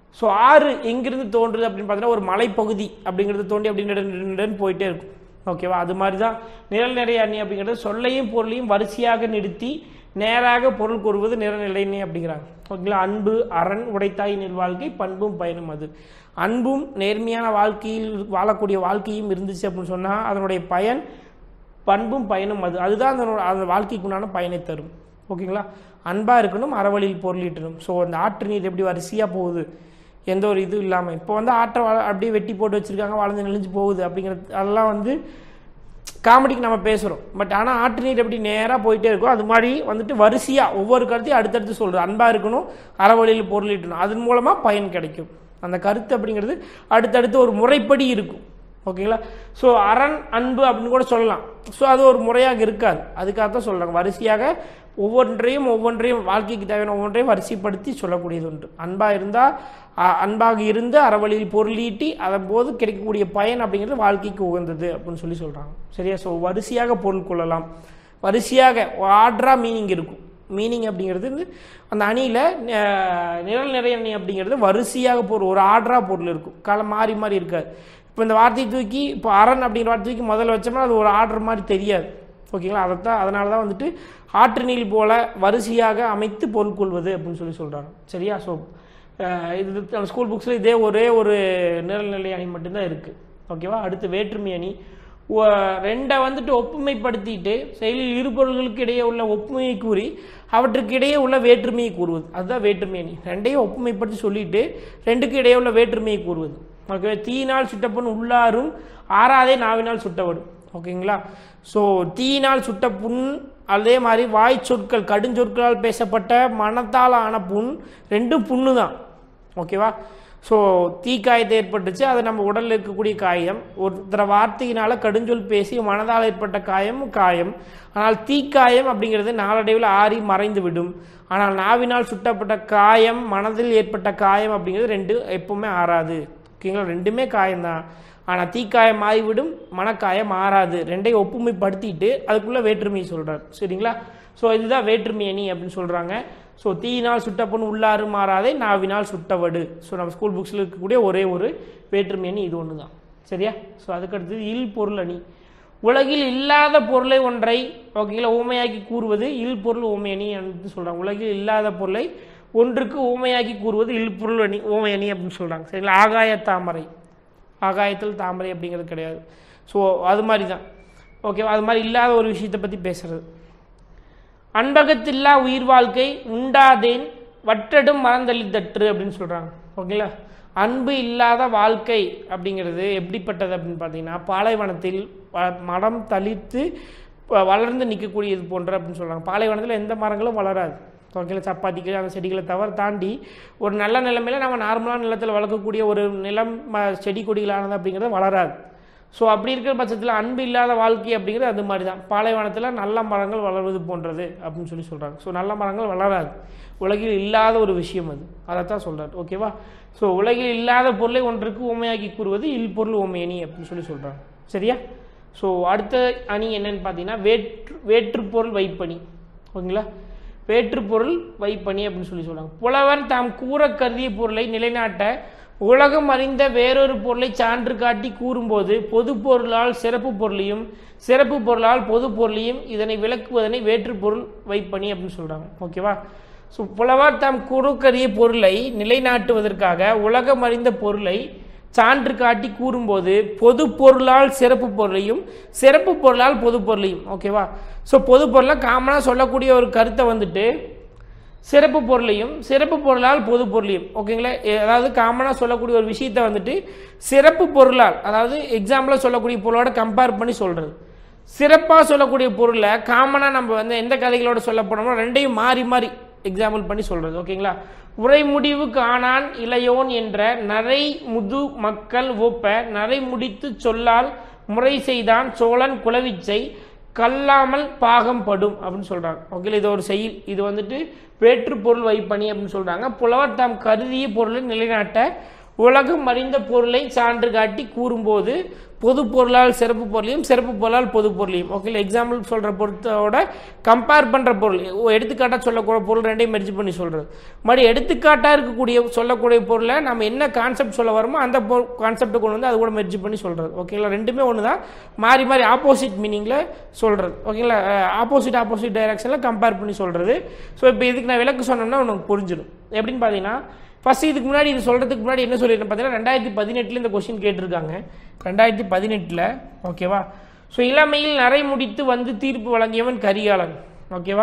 ஸோ ஆறு எங்கிருந்து தோன்றுது அப்படின்னு பார்த்தீங்கன்னா ஒரு மலைப்பகுதி அப்படிங்கிறது தோண்டி அப்படி நெடு- நெடு- நெடுன்னு போயிட்டே இருக்கும் ஓகேவா அது மாதிரி தான் நிழல் நிறைய அணி அப்படிங்கிறது சொல்லையும் பொருளையும் வரிசையாக நிறுத்தி நேராக பொருள் கூறுவது நிறநிலை அணி அப்படிங்கிறாங்க ஓகேங்களா அன்பு அரண் உடைத்தாய் வாழ்க்கை பண்பும் பயனும் அது அன்பும் நேர்மையான வாழ்க்கையில் வாழக்கூடிய வாழ்க்கையும் இருந்துச்சு அப்படின்னு சொன்னால் அதனுடைய பயன் பண்பும் பயனும் அது அதுதான் அந்த அந்த வாழ்க்கைக்கு உண்டான பயனை தரும் ஓகேங்களா அன்பாக இருக்கணும் அறவழியில் பொருளீட்டணும் ஸோ அந்த ஆற்று நீர் எப்படி வரிசையாக போகுது எந்த ஒரு இது இல்லாமல் இப்போ வந்து ஆற்றை வள- அப்படியே வெட்டி போட்டு வச்சுருக்காங்க வளர்ந்து நெளிஞ்சு போகுது அப்படிங்கிறது அதெல்லாம் வந்து காமெடிக்கு நம்ம பேசுகிறோம் பட் ஆனால் ஆற்று நீர் எப்படி நேராக போயிட்டே இருக்கும் அது மாதிரி வந்துட்டு வரிசையாக ஒவ்வொரு கருத்தையும் அடுத்தடுத்து சொல்கிறது அன்பாக இருக்கணும் அறவழியில் பொருளீட்டணும் அதன் மூலமாக பயன் கிடைக்கும் அந்த கருத்து அப்படிங்கிறது அடுத்தடுத்து ஒரு முறைப்படி இருக்கும் ஓகேங்களா ஸோ அரண் அன்பு அப்படின்னு கூட சொல்லலாம் ஸோ அது ஒரு முறையாக இருக்காது அதுக்காக தான் சொல்கிறாங்க வரிசையாக ஒவ்வொன்றையும் ஒவ்வொன்றையும் வாழ்க்கைக்கு தேவையான ஒவ்வொன்றையும் வரிசைப்படுத்தி சொல்லக்கூடியது உண்டு அன்பாக இருந்தால் அன்பாக இருந்து அறவழியில் பொருளீட்டி அதன் போது கிடைக்கக்கூடிய பயன் அப்படிங்கிறது வாழ்க்கைக்கு உகந்தது அப்படின்னு சொல்லி சொல்கிறாங்க சரியா ஸோ வரிசையாக பொருள் கொள்ளலாம் வரிசையாக ஆர்டராக மீனிங் இருக்கும் மீனிங் அப்படிங்கிறது வந்து அந்த அணியில் நிழல் நிறைய அணி அப்படிங்கிறது வரிசையாக பொருள் ஒரு ஆர்டராக பொருள் இருக்கும் காலம் மாறி மாறி இருக்காது இப்போ இந்த வார்த்தையை தூக்கி இப்போ அரண் அப்படிங்கிற வார்த்தை தூக்கி முதல்ல வச்சோம்னா அது ஒரு ஆர்டர் மாதிரி தெரியாது ஓகேங்களா அதைத்தான் அதனால தான் வந்துட்டு ஆற்று நீர் போல வரிசையாக அமைத்து பொருள் கொள்வது அப்படின்னு சொல்லி சொல்கிறாங்க சரியா ஸோ இது நம்ம ஸ்கூல் புக்ஸில் இதே ஒரே ஒரு நிழல்நிலை அணி மட்டும்தான் இருக்குது ஓகேவா அடுத்து வேற்றுமை அணி ஒ- ரெண்டை வந்துட்டு ஒப்புமைப்படுத்திட்டு செயலில் இரு பொருள்களுக்கு இடையே உள்ள ஒப்புமையை கூறி அவற்றுக்கு இடையே உள்ள வேற்றுமையை கூறுவது அதுதான் வேற்றுமை அணி ரெண்டையும் ஒப்புமைப்படுத்தி சொல்லிட்டு ரெண்டுக்கு இடையே உள்ள வேற்றுமையை கூறுவது ஓகே தீயினால் சுட்டப்புண் உள்ளாரும் ஆறாதே நாவினால் சுட்டப்படும் ஓகேங்களா ஸோ தீயினால் சுட்ட புண் அதே மாதிரி வாய் சொற்கள் கடுஞ்சொற்களால் பேசப்பட்ட மனத்தால் ஆன புண் ரெண்டும் புண்ணு தான் ஓகேவா ஸோ தீக்காயத்தை ஏற்பட்டுச்சு அது நம்ம உடலில் இருக்கக்கூடிய காயம் ஒருத்தர வார்த்தையினால கடுஞ்சொல் பேசி மனதால் ஏற்பட்ட காயம் காயம் ஆனால் தீக்காயம் அப்படிங்கிறது நாளடைவில் ஆறி மறைந்து விடும் ஆனால் நாவினால் சுட்டப்பட்ட காயம் மனதில் ஏற்பட்ட காயம் அப்படிங்கிறது ரெண்டு எப்பவுமே ஆறாது ஓகேங்களா ரெண்டுமே காயம்தான் ஆனால் தீக்காயம் மாறிவிடும் மனக்காயம் மாறாது ரெண்டையும் ஒப்புமைப்படுத்திட்டு அதுக்குள்ள வேற்றுமையை சொல்றார் சரிங்களா ஸோ இதுதான் வேற்றுமை அணி அப்படின்னு சொல்றாங்க ஸோ தீயினால் சுட்டப்பொன் உள்ளாறு மாறாதே நாவினால் சுட்டவடு ஸோ நம்ம ஸ்கூல் புக்ஸில் இருக்கக்கூடிய ஒரே ஒரு வேற்றுமை அணி இது ஒன்று தான் சரியா ஸோ அதுக்கடுத்தது இல் பொருள் அணி உலகில் இல்லாத பொருளை ஒன்றை ஓகேங்களா ஊமையாக்கி கூறுவது இல் பொருள் ஊமை அணி அப்படின்னு சொல்றாங்க உலகில் இல்லாத பொருளை ஒன்றுக்கு ஊமையாக்கி கூறுவது இல் பொருள் அணி ஊமை அணி அப்படின்னு சொல்றாங்க சரிங்களா ஆகாய தாமரை ஆகாயத்தில் தாமரை அப்படிங்கிறது கிடையாது ஸோ அது மாதிரி தான் ஓகேவா அது மாதிரி இல்லாத ஒரு விஷயத்தை பற்றி பேசுறது அன்பகத்தில்லா உயிர் வாழ்க்கை உண்டாதேன் வற்றடும் மறந்தளித்தற்று அப்படின்னு சொல்கிறாங்க ஓகேங்களா அன்பு இல்லாத வாழ்க்கை அப்படிங்கிறது எப்படிப்பட்டது அப்படின்னு பார்த்தீங்கன்னா பாலைவனத்தில் வ- மரம் தளிர்த்து வ- வளர்ந்து நிற்கக்கூடியது போன்ற அப்படின்னு சொல்கிறாங்க பாலைவனத்தில் எந்த மரங்களும் வளராது ஓகேங்களா சப்பாத்திக்கு அந்த செடிகளை தவிர தாண்டி ஒரு நல்ல நிலைமையில நம்ம நார்மலான நிலத்தில் வளர்க்கக்கூடிய ஒரு நிலம் ம- செடி கொடிகளானது அப்படிங்கிறது வளராது ஸோ அப்படி இருக்கிற பட்சத்தில் அன்பு இல்லாத வாழ்க்கை அப்படிங்கிறது அது மாதிரி தான் பாலைவனத்தில் நல்ல மரங்கள் வளர்வது போன்றது அப்படின்னு சொல்லி சொல்கிறாங்க ஸோ நல்ல மரங்கள் வளராது உலகில் இல்லாத ஒரு விஷயம் அது அதைத்தான் சொல்கிறார் ஓகேவா ஸோ உலகில் இல்லாத பொருளை ஒன்றுக்கு உண்மையாக்கி கூறுவது இல் பொருள் உண்மையணி அப்படின்னு சொல்லி சொல்கிறாங்க சரியா ஸோ அடுத்த அணி என்னன்னு பார்த்தீங்கன்னா வேற்று வேற்றுப்பொருள் வைப்பணி ஓகேங்களா வேற்றுப்பொருள் வைப்பணி அப்படின்னு சொல்லி சொல்றாங்க புலவன் தாம் கூற கருதிய பொருளை நிலைநாட்ட உலகம் அறிந்த வேறொரு பொருளை சான்று காட்டி கூறும்போது பொது பொருளால் சிறப்பு பொருளையும் சிறப்பு பொருளால் பொது பொருளையும் இதனை விளக்குவதனை வேற்றுப்பொருள் வைப்பணி அப்படின்னு சொல்றாங்க ஓகேவா ஸோ புலவர் தாம் கூறுக்கரிய பொருளை நிலைநாட்டுவதற்காக உலகம் அறிந்த பொருளை சான்று காட்டி கூறும்போது பொது பொருளால் சிறப்பு பொருளையும் சிறப்பு பொருளால் பொது பொருளையும் ஓகேவா ஸோ பொது பொருளாக காமனாக சொல்லக்கூடிய ஒரு கருத்தை வந்துட்டு சிறப்பு பொருளையும் சிறப்பு பொருளால் பொது பொருளையும் ஓகேங்களா எ- அதாவது காமனாக சொல்லக்கூடிய ஒரு விஷயத்தை வந்துட்டு சிறப்பு பொருளால் அதாவது எக்ஸாம்பிளாக சொல்லக்கூடிய பொருளோட கம்பேர் பண்ணி சொல்கிறது சிறப்பாக சொல்லக்கூடிய பொருளை காமனாக நம்ம வந்து எந்த கதைகளோட சொல்ல போனோமோ ரெண்டையும் மாறி மாறி எக்ஸாம்பிள் பண்ணி சொல்கிறது ஓகேங்களா உரை முடிவு காணான் இளையோன் என்ற நரை முது மக்கள் ஒப்ப நரை முடித்து சொல்லால் முறை செய்தான் சோழன் குலவிச்சை கல்லாமல் பாகம் படும் அப்படின்னு சொல்றாங்க ஓகே இது ஒரு செயல் இது வந்துட்டு வேற்று பொருள் வைப்பணி அப்படின்னு சொல்றாங்க புலவர் தாம் கருதிய பொருளை நிலைநாட்ட உலகம் அறிந்த பொருளை சான்று காட்டி கூறும்போது பொது பொருளால் சிறப்பு பொருளையும் சிறப்பு பொருளால் பொது பொருளையும் ஓகே எக்ஸாம்பிள் சொல்கிற பொருத்தோட கம்பேர் பண்ணுற பொருள் ஓ, எடுத்துக்காட்டா சொல்லக்கூடிய பொருள் ரெண்டையும் மெர்ஜ் பண்ணி சொல்கிறது மறுபடி எடுத்துக்காட்டாக இருக்கக்கூடிய சொல்லக்கூடிய பொருளை நம்ம என்ன கான்செப்ட் சொல்ல வரோமோ அந்த கான்செப்டை கொண்டு வந்து அது கூட மெர்ஜ் பண்ணி சொல்கிறது ஓகேங்களா ரெண்டுமே ஒன்று தான் மாறி மாறி ஆப்போசிட் மீனிங்கில் சொல்கிறது ஓகேங்களா ஆப்போசிட் ஆப்போசிட் டைரக்ஷனில் கம்பேர் பண்ணி சொல்கிறது ஸோ இப்போ இதுக்கு நான் விளக்கு சொன்னோம்னா உனக்கு புரிஞ்சிடும் எப்படின்னு பார்த்தீங்கன்னா ஃபர்ஸ்ட் இதுக்கு முன்னாடி இது சொல்கிறதுக்கு முன்னாடி என்ன சொல்லியிருக்கேன் பார்த்தீங்கன்னா ரெண்டாயிரத்தி பதினெட்டில் இந்த கொஸ்டின் கேட்டிருக்காங்க ரெண்டாயிரத்தி பதினெட்டில் ஓகேவா ஸோ இளமையில் நரை முடித்து வந்து தீர்ப்பு வழங்கியவன் கரிகாலன் ஓகேவா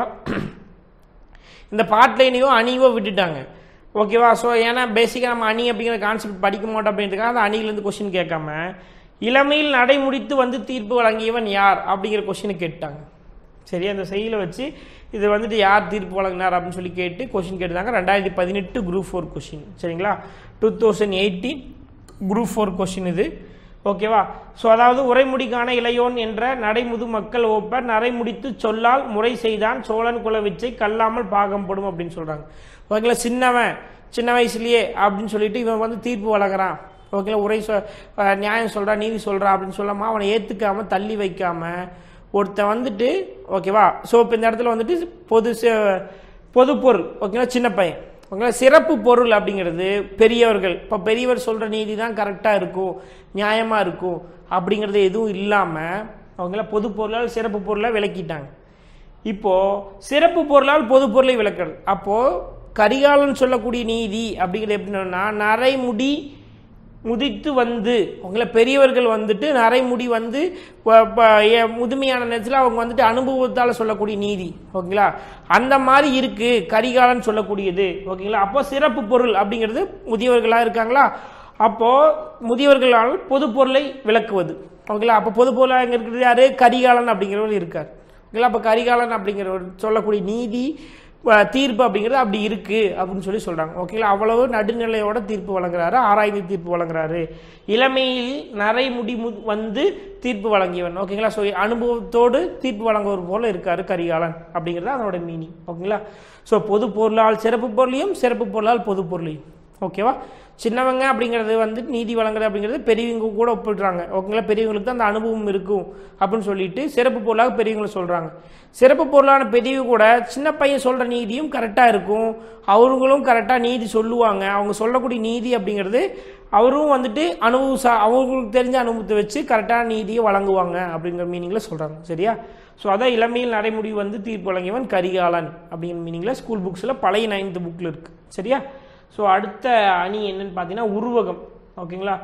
இந்த பாட்லைனையோ அணியோ விட்டுட்டாங்க ஓகேவா ஸோ ஏன்னா பேசிக்காக நம்ம அணி அப்படிங்கிற கான்செப்ட் படிக்க மாட்டோம் அப்படின்றதுக்காக அந்த அணியிலேருந்து கொஸ்டின் கேட்காம இளமையில் நடை முடித்து வந்து தீர்ப்பு வழங்கியவன் யார் அப்படிங்கிற கொஸ்டினை கேட்டாங்க சரி அந்த செயலை வச்சு இது வந்துட்டு யார் தீர்ப்பு வழங்கினார் அப்படின்னு சொல்லி கேட்டு கொஸ்டின் கேட்டாங்க ரெண்டாயிரத்தி பதினெட்டு குரூப் ஃபோர் கொஸ்டின் சரிங்களா two thousand eighteen group four question இது ஓகேவா ஸோ அதாவது உரைமுடிக்கான இளையோன் என்ற நடைமுது மக்கள் ஒப்பர் நரைமுடித்து சொல்லால் முறை செய்தான் சோழன் குலவிச்சை கல்லாமல் பாகம்படும் அப்படின்னு சொல்றாங்க ஓகேங்களா சின்னவன் சின்ன வயசுலயே அப்படின்னு சொல்லிட்டு இவன் வந்து தீர்ப்பு வழங்குறான் ஓகேங்களா உரை சொ அஹ் நியாயம் சொல்றா நீதி சொல்றா அப்படின்னு சொல்லாம அவனை ஏத்துக்காம தள்ளி வைக்காம ஒருத்தன் வந்துட்டு ஓகேவா ஸோ இப்போ இந்த இடத்துல வந்துட்டு பொது ச- பொது பொருள் ஓகேங்களா சின்ன பையன் ஓகேங்களா சிறப்பு பொருள் அப்படிங்கிறது பெரியவர்கள் இப்போ பெரியவர் சொல்கிற நீதி தான் கரெக்டாக இருக்கும் நியாயமாக இருக்கும் அப்படிங்கிறது எதுவும் இல்லாமல் அவங்கள பொது பொருளால் சிறப்பு பொருளை விளக்கிட்டாங்க இப்போ சிறப்பு பொருளால் பொது பொருளை விளக்குறது அப்போ கரிகாலன் சொல்லக்கூடிய நீதி அப்படிங்கிறது எப்படின்னா நரைமுடி முதித்து வந்து உங்களை பெரியவர்கள் வந்துட்டு நரைமுடி வந்து ப- ப- எ- முதுமையான நேரத்தில் அவங்க வந்துட்டு அனுபவத்தால் சொல்லக்கூடிய நீதி ஓகேங்களா அந்த மாதிரி இருக்கு கரிகாலன் சொல்லக்கூடியது ஓகேங்களா அப்போ சிறப்பு பொருள் அப்படிங்கிறது முதியவர்களாக இருக்காங்களா அப்போ முதியவர்களால் பொது பொருளை விளக்குவது ஓகேங்களா அப்போ பொது பொருளாக இங்கே இருக்கிறது யாரு கரிகாலன் அப்படிங்கிறவர் இருக்கார் ஓகேங்களா அப்போ கரிகாலன் அப்படிங்கிறவர் சொல்லக்கூடிய நீதி அஹ், தீர்ப்பு அப்படிங்கிறது அப்படி இருக்கு அப்படின்னு சொல்லி சொல்றாங்க ஓகேங்களா அவ்வளவு நடுநிலையோட தீர்ப்பு வழங்குறாரு ஆராய்ந்து தீர்ப்பு வழங்குறாரு இளமையில் நரைமுடி மு- வந்து தீர்ப்பு வழங்கியவன் ஓகேங்களா ஸோ அனுபவத்தோடு தீர்ப்பு வழங்குவர் போல இருக்காரு கரிகாலன் அப்படிங்கிறது அதனோட மீனிங் ஓகேங்களா ஸோ பொது பொருளால் சிறப்பு பொருளையும் சிறப்பு பொருளால் பொது பொருளையும் ஓகேவா சின்னவங்க அப்படிங்கிறது வந்து நீதி வழங்குறது அப்படிங்கிறது பெரியவங்க கூட ஒப்பிடுறாங்க ஓகேங்களா பெரியவங்களுக்கு தான் அந்த அனுபவம் இருக்கும் அப்படின்னு சொல்லிட்டு சிறப்பு பொருளாக பெரியவங்களை சொல்றாங்க சிறப்பு பொருளான பெரியவங்க கூட சின்ன பையன் சொல்ற நீதியும் கரெக்டாக இருக்கும் அவங்களும் கரெக்டாக நீதி சொல்லுவாங்க அவங்க சொல்லக்கூடிய நீதி அப்படிங்கிறது அவரும் வந்துட்டு அனுபவம் சா அவங்களுக்கு தெரிஞ்ச அனுபவத்தை வச்சு கரெக்டான நீதியை வழங்குவாங்க அப்படிங்கிற மீனிங்கில் சொல்கிறாங்க சரியா ஸோ அதான் இளமையில் நடைமுடி வந்து தீர்ப்பு வழங்கியவன் கரிகாலன் அப்படிங்கிற மீனிங்கில் ஸ்கூல் புக்ஸில் பழைய நைன்த் புக்கில் இருக்குது சரியா ஸோ அடுத்த அணி என்னன்னு பார்த்தீங்கன்னா உருவகம் ஓகேங்களா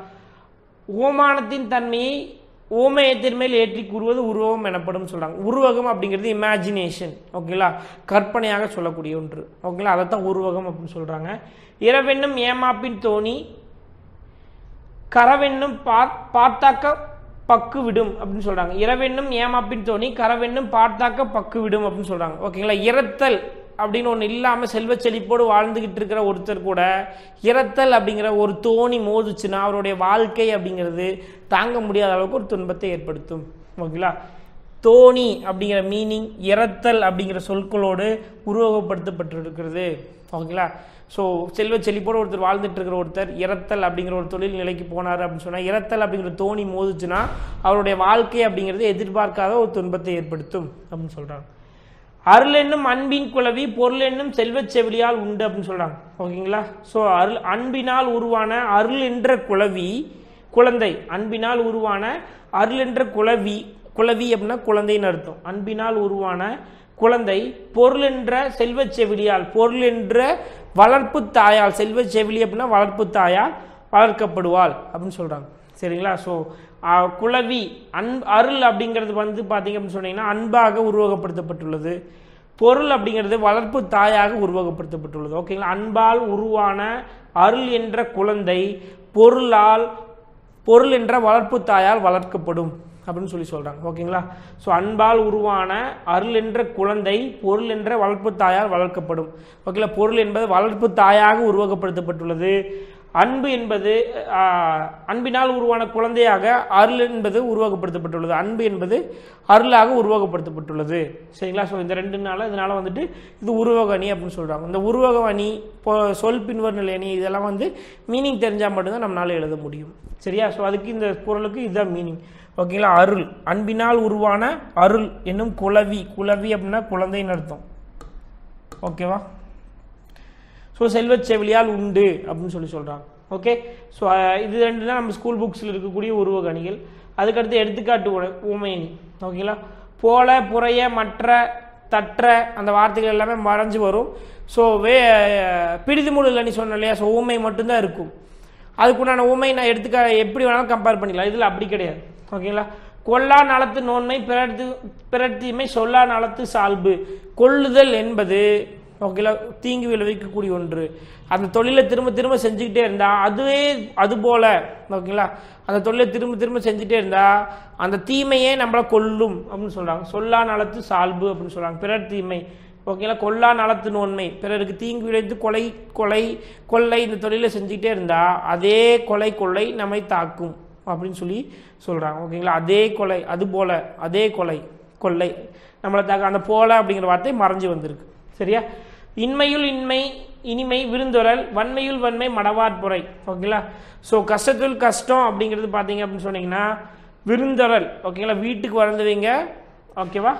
ஓமானத்தின் தன்மையை ஓமயத்தின் மேல் ஏற்றி கூறுவது உருவகம் எனப்படும் சொல்றாங்க உருவகம் அப்படிங்கிறது இமேஜினேஷன் ஓகேங்களா கற்பனையாக சொல்லக்கூடிய ஒன்று ஓகேங்களா அதைத்தான் உருவகம் அப்படின்னு சொல்றாங்க இரவென்னும் ஏமாப்பின் தோணி கரவென்னும் பார் பார்த்தாக்க பக்கு விடும் அப்படின்னு சொல்றாங்க இரவென்னும் ஏமாப்பின் தோணி கரவென்னும் பார்த்தாக்க பக்கு விடும் அப்படின்னு சொல்றாங்க ஓகேங்களா இறத்தல் அப்படின்னு ஒன்று இல்லாமல் செல்வ செழிப்போடு வாழ்ந்துகிட்டு இருக்கிற ஒருத்தர் கூட இறத்தல் அப்படிங்கிற ஒரு தோணி மோதுச்சுன்னா அவருடைய வாழ்க்கை அப்படிங்கிறது தாங்க முடியாத அளவுக்கு ஒரு துன்பத்தை ஏற்படுத்தும் ஓகேங்களா தோணி அப்படிங்கிற மீனிங் இறத்தல் அப்படிங்கிற சொற்களோடு உருவகப்படுத்தப்பட்டிருக்கிறது ஓகேங்களா ஸோ செல்வ செழிப்போடு ஒருத்தர் வாழ்ந்துட்டு இருக்கிற ஒருத்தர் இறத்தல் அப்படிங்கிற ஒரு தொழில் நிலைக்கு போனார் அப்படின்னு சொன்னால் இறத்தல் அப்படிங்கிற தோணி மோதுச்சுன்னா அவருடைய வாழ்க்கை அப்படிங்கிறது எதிர்பார்க்காத ஒரு துன்பத்தை ஏற்படுத்தும் அப்படின்னு சொல்றாங்க அருள் என்னும் அன்பின் குலவி பொருள் என்னும் செல்வச் செவிலியால் உண்டு அப்படின்னு சொல்றாங்க ஓகேங்களா ஸோ அருள் அன்பினால் உருவான அருள் என்ற குலவி குழந்தை அன்பினால் உருவான அருள் என்ற குலவி குலவி அப்படின்னா குழந்தைன்னு அர்த்தம் அன்பினால் உருவான குழந்தை பொருள் என்ற செல்வச் செவிலியால் பொருள் என்ற வளர்ப்பு தாயால் செல்வச் செவிலி அப்படின்னா வளர்ப்பு தாயால் வளர்க்கப்படுவாள் அப்படின்னு சொல்றாங்க சரிங்களா ஸோ குலவி அன் அருள் அப்படிங்கிறது வந்து பார்த்தீங்க அப்படின்னு சொன்னீங்கன்னா அன்பாக உருவகப்படுத்தப்பட்டுள்ளது பொருள் அப்படிங்கிறது வளர்ப்பு தாயாக உருவகப்படுத்தப்பட்டுள்ளது ஓகேங்களா அன்பால் உருவான அருள் என்ற குழந்தை பொருளால் பொருள் என்ற வளர்ப்பு தாயால் வளர்க்கப்படும் அப்படின்னு சொல்லி சொல்றாங்க ஓகேங்களா ஸோ அன்பால் உருவான அருள் என்ற குழந்தை பொருள் என்ற வளர்ப்பு தாயால் வளர்க்கப்படும் ஓகேங்களா பொருள் என்பது வளர்ப்பு தாயாக உருவகப்படுத்தப்பட்டுள்ளது அன்பு என்பது ஆஹ், அன்பினால் உருவான குழந்தையாக அருள் என்பது உருவாக்கப்படுத்தப்பட்டுள்ளது அன்பு என்பது அருளாக உருவாக்கப்படுத்தப்பட்டுள்ளது சரிங்களா ஸோ இந்த ரெண்டு நாள் இதனால வந்துட்டு இது உருவக அணி அப்படின்னு சொல்றாங்க இந்த உருவக அணி இப்போ சொல் பின்வர் நிலை அணி இதெல்லாம் வந்து மீனிங் தெரிஞ்சால் மட்டும்தான் நம்மளால எழுத முடியும் சரியா ஸோ அதுக்கு இந்த குறளுக்கு இதுதான் மீனிங் ஓகேங்களா அருள் அன்பினால் உருவான அருள் என்னும் குளவி குளவி அப்படின்னா குழந்தைன்னு அர்த்தம் ஓகேவா ஸோ செல்வச் செவிலியால் உண்டு அப்படின்னு சொல்லி சொல்கிறாங்க ஓகே ஸோ இது ரெண்டு தான் நம்ம ஸ்கூல் புக்ஸில் இருக்கக்கூடிய உருவக அணிகள் அதுக்கடுத்து எடுத்துக்காட்டு உண- ஊமையணி ஓகேங்களா போல புறைய மற்ற தற்ற அந்த வார்த்தைகள் எல்லாமே மறைஞ்சு வரும் ஸோ வே பிடிது மூடல் அணி சொன்னேன் இல்லையா ஸோ ஊமை மட்டும்தான் இருக்கும் அதுக்குண்டான ஊமை நான் எடுத்துக்க எப்படி வேணாலும் கம்பேர் பண்ணிக்கலாம் இதில் அப்படி கிடையாது ஓகேங்களா கொல்லா நலத்து நோன்மை பிறர்த்து பிறர்த்தீமை சொல்லா நலத்து சால்பு கொள்ளுதல் என்பது ஓகேங்களா தீங்கு விளைவிக்கக்கூடிய ஒன்று அந்த தொழிலை திரும்ப திரும்ப செஞ்சுக்கிட்டே இருந்தா அதுவே அது போல ஓகேங்களா அந்த தொழிலை திரும்ப திரும்ப செஞ்சுட்டே இருந்தா அந்த தீமையே நம்மளை கொல்லும் அப்படின்னு சொல்றாங்க சொல்லா நலத்து சால்பு அப்படின்னு சொல்றாங்க பிறர் தீமை ஓகேங்களா கொல்லா நலத்து நோன்மை பிறருக்கு தீங்கு விளைத்து கொலை கொலை கொள்ளை இந்த தொழிலை செஞ்சுக்கிட்டே இருந்தா அதே கொலை கொள்ளை நம்மை தாக்கும் அப்படின்னு சொல்லி சொல்றாங்க ஓகேங்களா அதே கொலை அது போல அதே கொலை கொள்ளை நம்மளை தாக்க அந்த போல அப்படிங்கிற வார்த்தை மறைஞ்சு வந்திருக்கு சரியா இன்மையுள் இன்மை இனிமை விருந்தொரல் வன்மையுள் வன்மை மடவாட்புரை ஓகேங்களா ஸோ கஷ்டத்துள் கஷ்டம் அப்படிங்கிறது பார்த்தீங்க அப்படின்னு சொன்னீங்கன்னா விருந்தொரல் ஓகேங்களா வீட்டுக்கு வந்தவங்க ஓகேவா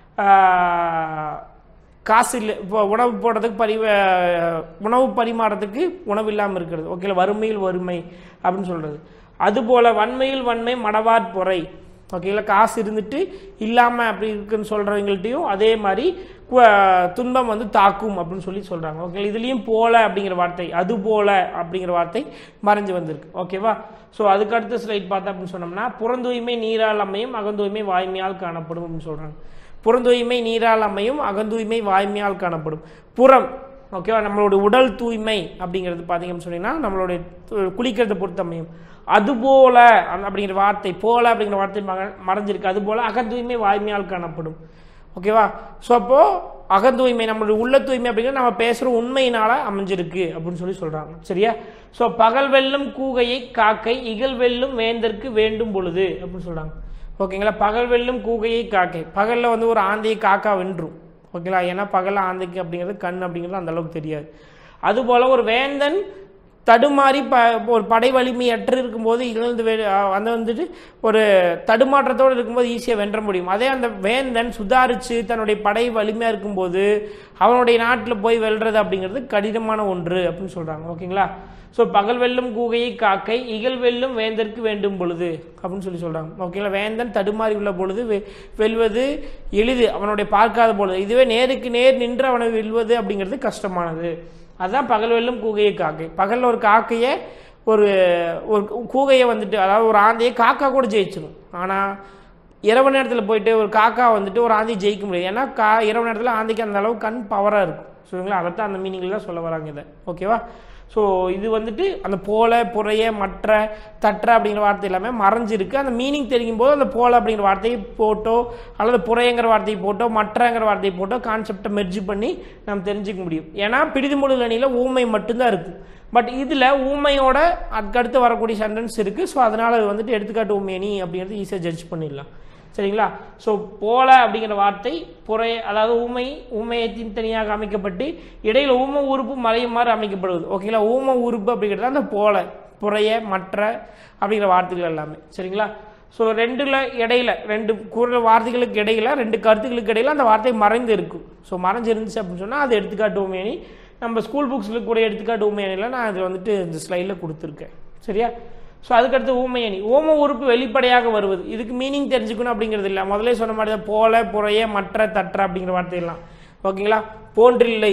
ஆஹ், காசு இல்லை இப்போ உணவு போடுறதுக்கு பரி ஆஹ், உணவு பரிமாறதுக்கு உணவு இல்லாமல் இருக்கிறது ஓகேங்களா வறுமையில் வறுமை அப்படின்னு சொல்கிறது அதுபோல் வன்மையில் வன்மை மடவாட் பொறை ஓகேங்களா காசு இருந்துட்டு இல்லாமல் அப்படி இருக்குன்னு சொல்கிறவங்கள்ட்டையும் அதே மாதிரி கு- துன்பம் வந்து தாக்கும் அப்படின்னு சொல்லி சொல்கிறாங்க ஓகே இதுலேயும் போல அப்படிங்கிற வார்த்தை அது போல அப்படிங்கிற வார்த்தை மறைஞ்சு வந்திருக்கு ஓகேவா ஸோ அதுக்கு அடுத்த ஸ்லைட் பார்த்தா அப்படின்னு சொன்னோம்னா புறந்தூய்மை நீரால் அமையும் அகந்தூய்மை வாய்மையால் காணப்படும் அப்படின்னு சொல்கிறாங்க புறந்தூய்மை நீரால் அமையும் அகந்தூய்மை வாய்மையால் காணப்படும் புறம் ஓகேவா நம்மளோட உடல் தூய்மை அப்படிங்கிறது பார்த்தீங்கன்னு சொன்னீங்கன்னா நம்மளுடைய து- குளிக்கிறதை பொறுத்து அமையும் அதுபோல அந்த- அப்படிங்கிற வார்த்தை போல அப்படிங்கிற வார்த்தை மக- மறைஞ்சிருக்கு அதுபோல அகந்தூய்மை வாய்மையால் காணப்படும் ஓகேவா ஸோ அப்போ அகந்தூய்மை நம்மளுடைய உள்ள தூய்மை அப்படிங்கிறது நம்ம பேசுகிற உண்மையினால அமைஞ்சிருக்கு அப்படின்னு சொல்லி சொல்றாங்க சரியா ஸோ பகல் வெல்லும் கூகையை காக்கை இகல் வெல்லும் வேந்தற்கு வேண்டும் பொழுது அப்படின்னு சொல்றாங்க ஓகேங்களா பகல் வெல்லும் கூகையை காக்கை பகலில் வந்து ஒரு ஆந்தையை காக்கா வென்றும் ஓகேங்களா ஏன்னா பகலில் ஆந்தைக்கு அப்படிங்கிறது கண் அப்படிங்கிறது அந்த அளவுக்கு தெரியாது அதுபோல் ஒரு வேந்தன் தடுமாறி ப ஒரு படை வலிமையற்று இருக்கும்போது இழந்து வே வந்து வந்துட்டு ஒரு தடுமாற்றத்தோடு இருக்கும்போது ஈஸியாக வென்ற முடியும் அதே அந்த வேந்தன் சுதாரித்து தன்னுடைய படை வலிமையாக இருக்கும்போது அவனுடைய நாட்டில் போய் வெல்றது அப்படிங்கிறது கடினமான ஒன்று அப்படின்னு சொல்கிறாங்க ஓகேங்களா ஸோ பகல் வெல்லும் கூகையை காக்கை இகல் வெல்லும் வேந்தற்கு வேண்டும் பொழுது அப்படின்னு சொல்லி சொல்கிறாங்க ஓகேங்களா வேந்தன் தடுமாறி உள்ள பொழுது வெ- வெல்வது எளிது அவனுடைய பார்க்காத பொழுது இதுவே நேருக்கு நேர் நின்று அவனை வெல்வது அப்படிங்கிறது கஷ்டமானது அதுதான் பகல் வெல்லும் கூகையை காக்கை பகலில் ஒரு காக்கையை ஒரு ஒரு கூகையை வந்துட்டு அதாவது ஒரு ஆந்தையை காக்கா கூட ஜெயிச்சிடும் ஆனால் இரவு நேரத்தில் போயிட்டு ஒரு காக்கா வந்துட்டு ஒரு ஆந்தி ஜெயிக்க முடியாது ஏன்னா கா இரவு நேரத்தில் ஆந்தைக்கு அந்த அளவு கண் பவராக இருக்கும் சரிங்களா அதைத்தான் அந்த மீனிங்கில் தான் சொல்ல வராங்க இதை ஓகேவா ஸோ இது வந்துட்டு அந்த போல புறைய மற்ற தற்ற அப்படிங்கிற வார்த்தை எல்லாமே மறைஞ்சிருக்கு அந்த மீனிங் தெரியும் போது அந்த போல அப்படிங்கிற வார்த்தையை போட்டோ அல்லது புறையங்கிற வார்த்தையை போட்டோ மற்றங்கிற வார்த்தையை போட்டோ கான்செப்டை மெர்ஜி பண்ணி நம்ம தெரிஞ்சுக்க முடியும் ஏன்னா பிடிதுமொழி அணியில் ஊமை மட்டும்தான் இருக்கும் பட் இதில் ஊமையோட அதுக்கடுத்து வரக்கூடிய சென்டென்ஸ் இருக்குது ஸோ அதனால் அது வந்துட்டு எடுத்துக்காட்டு ஊமையணி அப்படிங்கிறது ஈஸியாக ஜட்ஜ் பண்ணிடலாம் சரிங்களா ஸோ போல அப்படிங்கிற வார்த்தை புறை அதாவது ஊமை ஊமையத்தின் தனியாக அமைக்கப்பட்டு இடையில ஊம உறுப்பு மறையுமாறு அமைக்கப்படுவது ஓகேங்களா ஊம உறுப்பு அப்படிங்கிறது அந்த போல புறைய மற்ற அப்படிங்கிற வார்த்தைகள் எல்லாமே சரிங்களா ஸோ ரெண்டுல இடையில ரெண்டு குரல் வார்த்தைகளுக்கு இடையில ரெண்டு கருத்துக்களுக்கு இடையில அந்த வார்த்தை மறைந்து இருக்கும் ஸோ மறைஞ்சு இருந்துச்சு அப்படின்னு சொன்னால் அது எடுத்துக்காட்டு ஊமையணி நம்ம ஸ்கூல் புக்ஸில் கூட எடுத்துக்காட்டு ஊமையணியில் நான் அதில் வந்துட்டு இந்த ஸ்லைடில் கொடுத்துருக்கேன் சரியா ஸோ அதுக்கடுத்து ஊமையணி ஓம உறுப்பு வெளிப்படையாக வருவது இதுக்கு மீனிங் தெரிஞ்சுக்கணும் அப்படிங்கிறது இல்லை முதல்ல சொன்ன மாதிரி தான் போல புறைய மற்ற தற்ற அப்படிங்கிற வார்த்தையெல்லாம் ஓகேங்களா போன்றில்லை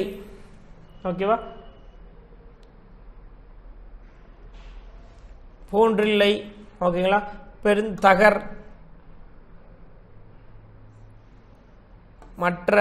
ஓகேவா போன்றில்லை ஓகேங்களா பெருந்தகர் மற்ற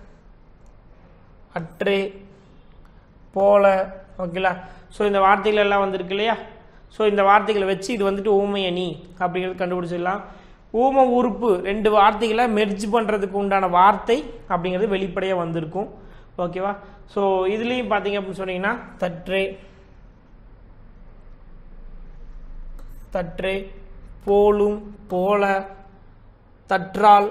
அற்றே போல ஓகேங்களா ஸோ இந்த வார்த்தைகள் எல்லாம் வந்திருக்கு இல்லையா ஸோ இந்த வார்த்தைகளை வச்சு இது வந்துட்டு ஊமை அணி அப்படிங்கிறது கண்டுபிடிச்சிடலாம் ஊம உறுப்பு ரெண்டு வார்த்தைகளை மெர்ஜ் பண்ணுறதுக்கு உண்டான வார்த்தை அப்படிங்கிறது வெளிப்படையாக வந்திருக்கும் ஓகேவா ஸோ இதுலேயும் பார்த்தீங்க அப்படின்னு சொன்னீங்கன்னா தற்றே தற்றே போலும் போல தற்றால்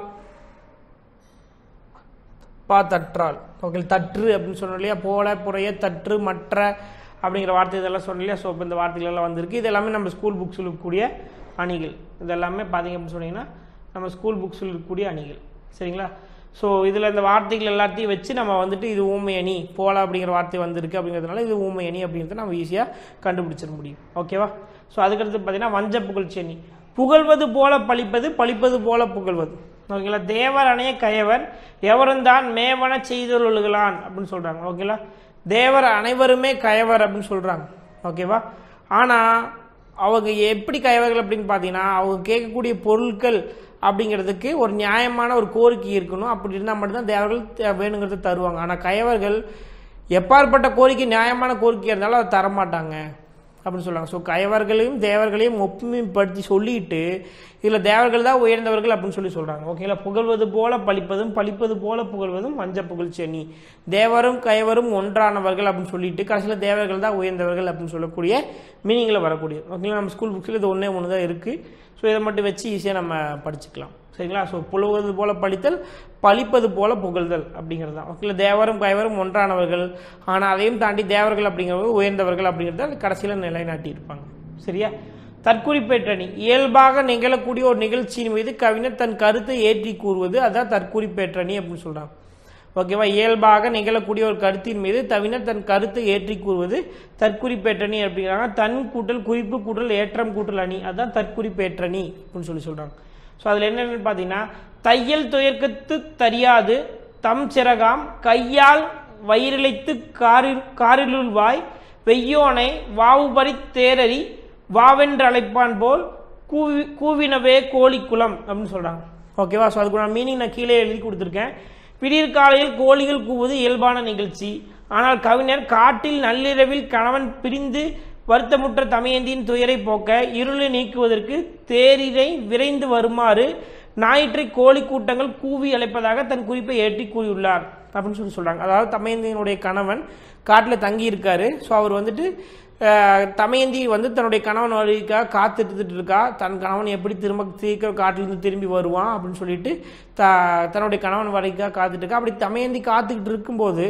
பா தற்றால் ஓகே தற்று அப்படின்னு சொன்னோம் இல்லையா போல புறைய தற்று மற்ற அப்படிங்கிற வார்த்தை இதெல்லாம் சொன்னோம் இல்லையா ஸோ இப்போ இந்த வார்த்தைகள் எல்லாம் வந்திருக்கு இது எல்லாமே நம்ம ஸ்கூல் புக்ஸில் இருக்கக்கூடிய அணிகள் இது எல்லாமே பார்த்தீங்க அப்படின்னு சொன்னீங்கன்னா நம்ம ஸ்கூல் புக்ஸில் இருக்கக்கூடிய அணிகள் சரிங்களா ஸோ இதில் இந்த வார்த்தைகள் எல்லாத்தையும் வச்சு நம்ம வந்துட்டு இது ஊமை அணி போல அப்படிங்கிற வார்த்தை வந்திருக்கு அப்படிங்கிறதுனால இது ஊமை அணி அப்படிங்கிறத நம்ம ஈஸியாக கண்டுபிடிச்சிட முடியும் ஓகேவா ஸோ அதுக்கடுத்து பார்த்தீங்கன்னா வஞ்ச புகழ்ச்சி அணி புகழ்வது போல பழிப்பது பழிப்பது போல புகழ்வது ஓகேங்களா தேவர் அணைய கயவர் எவருந்தான் மேவன செய்தொழுகலான் அப்படின்னு சொல்கிறாங்க ஓகேங்களா தேவர் அனைவருமே கயவர் அப்படின்னு சொல்கிறாங்க ஓகேவா ஆனால் அவங்க எப்படி கயவர்கள் அப்படின்னு பார்த்தீங்கன்னா அவங்க கேட்கக்கூடிய பொருட்கள் அப்படிங்கிறதுக்கு ஒரு நியாயமான ஒரு கோரிக்கை இருக்கணும் அப்படி இருந்தால் மட்டும்தான் தேவர்கள் தே- வேணுங்கிறத தருவாங்க ஆனால் கயவர்கள் எப்பாற்பட்ட கோரிக்கை நியாயமான கோரிக்கை இருந்தாலும் அதை தரமாட்டாங்க அப்படின்னு சொல்லுவாங்க ஸோ கயவர்களையும் தேவர்களையும் ஒப்புமைப்படுத்தி சொல்லிட்டு இதில் தேவர்கள் தான் உயர்ந்தவர்கள் அப்படின்னு சொல்லி சொல்கிறாங்க ஓகேங்களா புகழ்வது போல பழிப்பதும் பழிப்பது போல புகழ்வதும் வஞ்ச புகழ்ச்சி அணி தேவரும் கயவரும் ஒன்றானவர்கள் அப்படின்னு சொல்லிட்டு கடைசியில் தேவர்கள் தான் உயர்ந்தவர்கள் அப்படின்னு சொல்லக்கூடிய மீனிங்கில் வரக்கூடியது ஓகேங்களா நம்ம ஸ்கூல் புக்ஸில் இது ஒன்றே ஒன்று தான் இருக்குது ஸோ இதை மட்டும் வச்சு ஈஸியாக நம்ம படிச்சுக்கலாம் சரிங்களா ஸோ புழுவது போல பழித்தல் பழிப்பது போல புகழ்தல் அப்படிங்கிறது தான் ஓகேங்களா தேவரும் கயவரும் ஒன்றானவர்கள் ஆனால் அதையும் தாண்டி தேவர்கள் அப்படிங்கிறவங்க உயர்ந்தவர்கள் அப்படிங்கிறத கடைசியில் நிலைநாட்டி இருப்பாங்க சரியா தற்குறிப்பேற்றணி இயல்பாக நிகழக்கூடிய ஒரு நிகழ்ச்சியின் மீது கவிஞர் தன் கருத்தை ஏற்றி கூறுவது அதான் தற்குறிப்பேற்றணி அப்படின்னு சொல்றாங்க ஓகேவா இயல்பாக நிகழக்கூடிய ஒரு கருத்தின் மீது தவினர் தன் கருத்தை ஏற்றி கூறுவது தற்குறிப்பேற்றணி அப்படிங்கிறாங்க தன் கூட்டல் குறிப்பு கூட்டல் ஏற்றம் கூட்டல் அணி அதான் தற்குறிப்பேற்றணி அப்படின்னு சொல்லி சொல்றாங்க ஸோ அதில் என்னென்னு பார்த்தீங்கன்னா தையல் துயர்க்கத்து தறியாது தம் சிறகாம் கையால் வயிறிழைத்து காரில் காரிலுள் வாய் வெய்யோனை வாவுபரி தேரறி வாவென்று அழைப்பான் போல் கூவி கூவினவே கோழிக்குளம் அப்படின்னு சொல்றாங்க ஓகேவா ஸோ அதுக்கு நான் மீனிங் நான் கீழே எழுதி கொடுத்துருக்கேன் விடியற் காலையில் கோழிகள் கூவுவது இயல்பான நிகழ்ச்சி ஆனால் கவிஞர் காட்டில் நள்ளிரவில் கணவன் பிரிந்து வருத்தமுற்ற தமையந்தியின் துயரை போக்க இருளை நீக்குவதற்கு தேரிரை விரைந்து வருமாறு ஞாயிற்றை கோழி கூட்டங்கள் கூவி அழைப்பதாக தன் குறிப்பை ஏற்றி கூறியுள்ளார் அப்படின்னு சொல்லி சொல்றாங்க அதாவது தமையந்தியினுடைய கணவன் காட்டில் தங்கி இருக்காரு ஸோ அவர் வந்துட்டு அஹ், தமயந்தி வந்து தன்னுடைய கணவன் வழிக்காக காத்துட்டு இருக்கா தன் கணவன் எப்படி திரும்ப சீக்கிரம் காட்டிலிருந்து திரும்பி வருவான் அப்படின்னு சொல்லிட்டு த தன்னுடைய கணவன் வரைக்காக காத்துட்டு இருக்கா அப்படி தமயந்தி காத்துக்கிட்டு இருக்கும்போது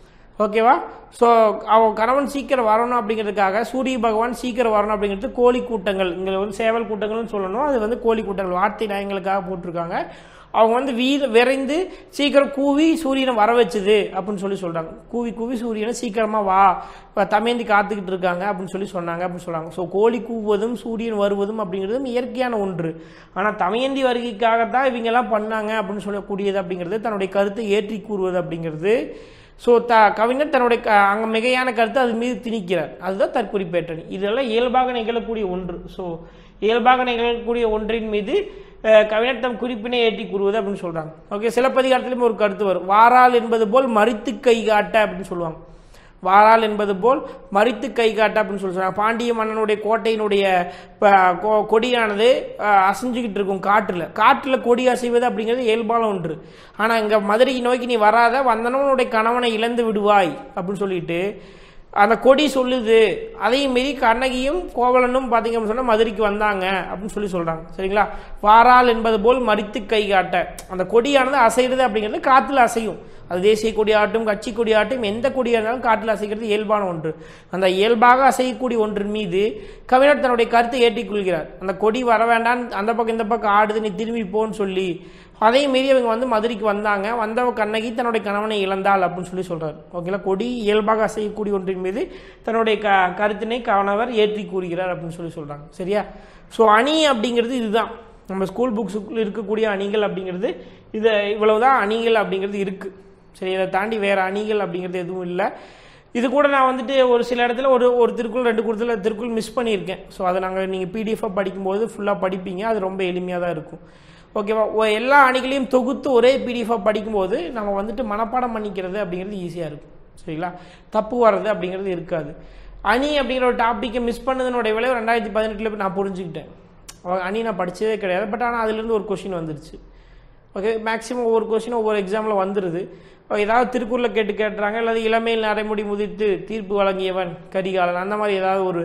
ஓகேவா ஸோ அவன் கணவன் சீக்கிரம் வரணும் அப்படிங்கிறதுக்காக சூரிய பகவான் சீக்கிரம் வரணும் அப்படிங்கிறது கோழி கூட்டங்கள் இங்கே வந்து சேவல் கூட்டங்கள்னு சொல்லணும் அது வந்து கோழி கூட்டங்கள் வார்த்தை நயங்களுக்காக போட்டிருக்காங்க அவங்க வந்து வீர விரைந்து சீக்கிரம் கூவி சூரியனை வர வச்சுது அப்படின்னு சொல்லி சொல்றாங்க கூவி கூவி சூரியனை சீக்கிரமா வா இப்ப தமேந்தி காத்துக்கிட்டு இருக்காங்க அப்படின்னு சொல்லி சொன்னாங்க அப்படின்னு சொல்றாங்க ஸோ கோழி கூவுவதும் சூரியன் வருவதும் அப்படிங்கிறதும் இயற்கையான ஒன்று ஆனால் தமயந்தி வருகைக்காகத்தான் இவங்க எல்லாம் பண்ணாங்க அப்படின்னு சொல்லக்கூடியது அப்படிங்கிறது தன்னுடைய கருத்தை ஏற்றி கூறுவது அப்படிங்கிறது ஸோ த கவிஞர் தன்னுடைய க அங்கே மிகையான கருத்தை அது மீது திணிக்கிறார் அதுதான் தற்குறிப்பேற்றணி இதெல்லாம் இயல்பாக நிகழக்கூடிய ஒன்று ஸோ இயல்பாக நிகழக்கூடிய ஒன்றின் மீது அஹ், கவிஞர் தம் குறிப்பினை ஏற்றி கூறுவது அப்படின்னு சொல்றாங்க ஓகே சிலப்பதிகாரத்திலும் ஒரு கருத்து வரும் வாரால் என்பது போல் மறித்து கை காட்ட அப்படின்னு சொல்லுவாங்க வாரால் என்பது போல் மறித்து கை காட்ட அப்படின்னு சொல்லி சொல்றாங்க பாண்டிய மன்னனுடைய கோட்டையினுடைய ப- கொ- கொடியானது அஹ், அசைஞ்சுக்கிட்டு இருக்கும் காற்றுல காற்றுல கொடி அசைவது அப்படிங்கிறது இயல்பான ஒன்று ஆனா இங்க மதுரையை நோக்கி நீ வராத வந்தனவனுடைய கணவனை இழந்து விடுவாய் அப்படின்னு சொல்லிட்டு அந்த கொடி சொல்லுது அதையும் மீறி கண்ணகியும் கோவலனும் பார்த்தீங்க அப்படின்னு சொன்னா மதுரைக்கு வந்தாங்க அப்படின்னு சொல்லி சொல்றாங்க சரிங்களா வாரால் என்பது போல் மறித்து கை காட்ட அந்த கொடியானது அசைறது அப்படிங்கிறது காத்துல அசையும் அது தேசிய கொடியாட்டும் கட்சி கொடியாட்டும் எந்த கொடியா இருந்தாலும் காட்டில் அசைக்கிறது இயல்பான ஒன்று அந்த இயல்பாக அசையக்கூடிய ஒன்றின் மீது கவிஞர் தன்னுடைய கருத்தை ஏற்றிக்கொள்கிறார் அந்த கொடி வர வேண்டாம் அந்த பக்கம் இந்த பக்கம் ஆடுது நீ திரும்பி போன்னு சொல்லி அதையும் மீறி அவங்க வந்து மதுரைக்கு வந்தாங்க வந்தவ கண்ணகி தன்னுடைய கணவனை இழந்தாள் அப்படின்னு சொல்லி சொல்றாரு ஓகேங்களா கொடி இயல்பாக அசையக்கூடிய ஒன்றின் மீது தன்னுடைய க கருத்தினை கணவர் ஏற்றி கூறுகிறார் அப்படின்னு சொல்லி சொல்றாங்க சரியா ஸோ அணி அப்படிங்கிறது இதுதான் நம்ம ஸ்கூல் புக்ஸுக்குள்ள இருக்கக்கூடிய அணிகள் அப்படிங்கிறது இது இவ்வளவுதான் அணிகள் அப்படிங்கிறது இருக்கு சரி இதை தாண்டி வேற அணிகள் அப்படிங்கிறது எதுவும் இல்லை இது கூட நான் வந்துட்டு ஒரு சில இடத்துல ஒரு ஒரு திருக்குள் ரெண்டு குளத்தில் திருக்குள் மிஸ் பண்ணியிருக்கேன் ஸோ அதை நாங்கள் நீங்கள் பிடிஎஃபாக படிக்கும்போது ஃபுல்லாக படிப்பீங்க அது ரொம்ப எளிமையாக தான் இருக்கும் ஓகேவா ஒ- எல்லா அணிகளையும் தொகுத்து ஒரே பிடிஎஃபாக படிக்கும்போது நம்ம வந்துட்டு மனப்பாடம் பண்ணிக்கிறது அப்படிங்கிறது ஈஸியாக இருக்கும் சரிங்களா தப்பு வர்றது அப்படிங்கிறது இருக்காது அணி அப்படிங்கிற ஒரு டாப்பிக்கை மிஸ் பண்ணதுனுடைய விளைவு ரெண்டாயிரத்தி பதினெட்டில் நான் புரிஞ்சுக்கிட்டேன் அவ- அணி நான் படிச்சதே கிடையாது பட் ஆனால் அதுலேருந்து ஒரு கொஷின் வந்துருச்சு ஓகே மேக்ஸிமம் ஒவ்வொரு கொஷினும் ஒவ்வொரு எக்ஸாமில் வந்துடுது ஓ, ஏதாவது திருக்குறளை கேட்டு கேட்டுறாங்க அல்லது இளமையில் நரைமுடி முதித்து தீர்ப்பு வழங்கியவன் கரிகாலன் அந்த மாதிரி ஏதாவது ஒரு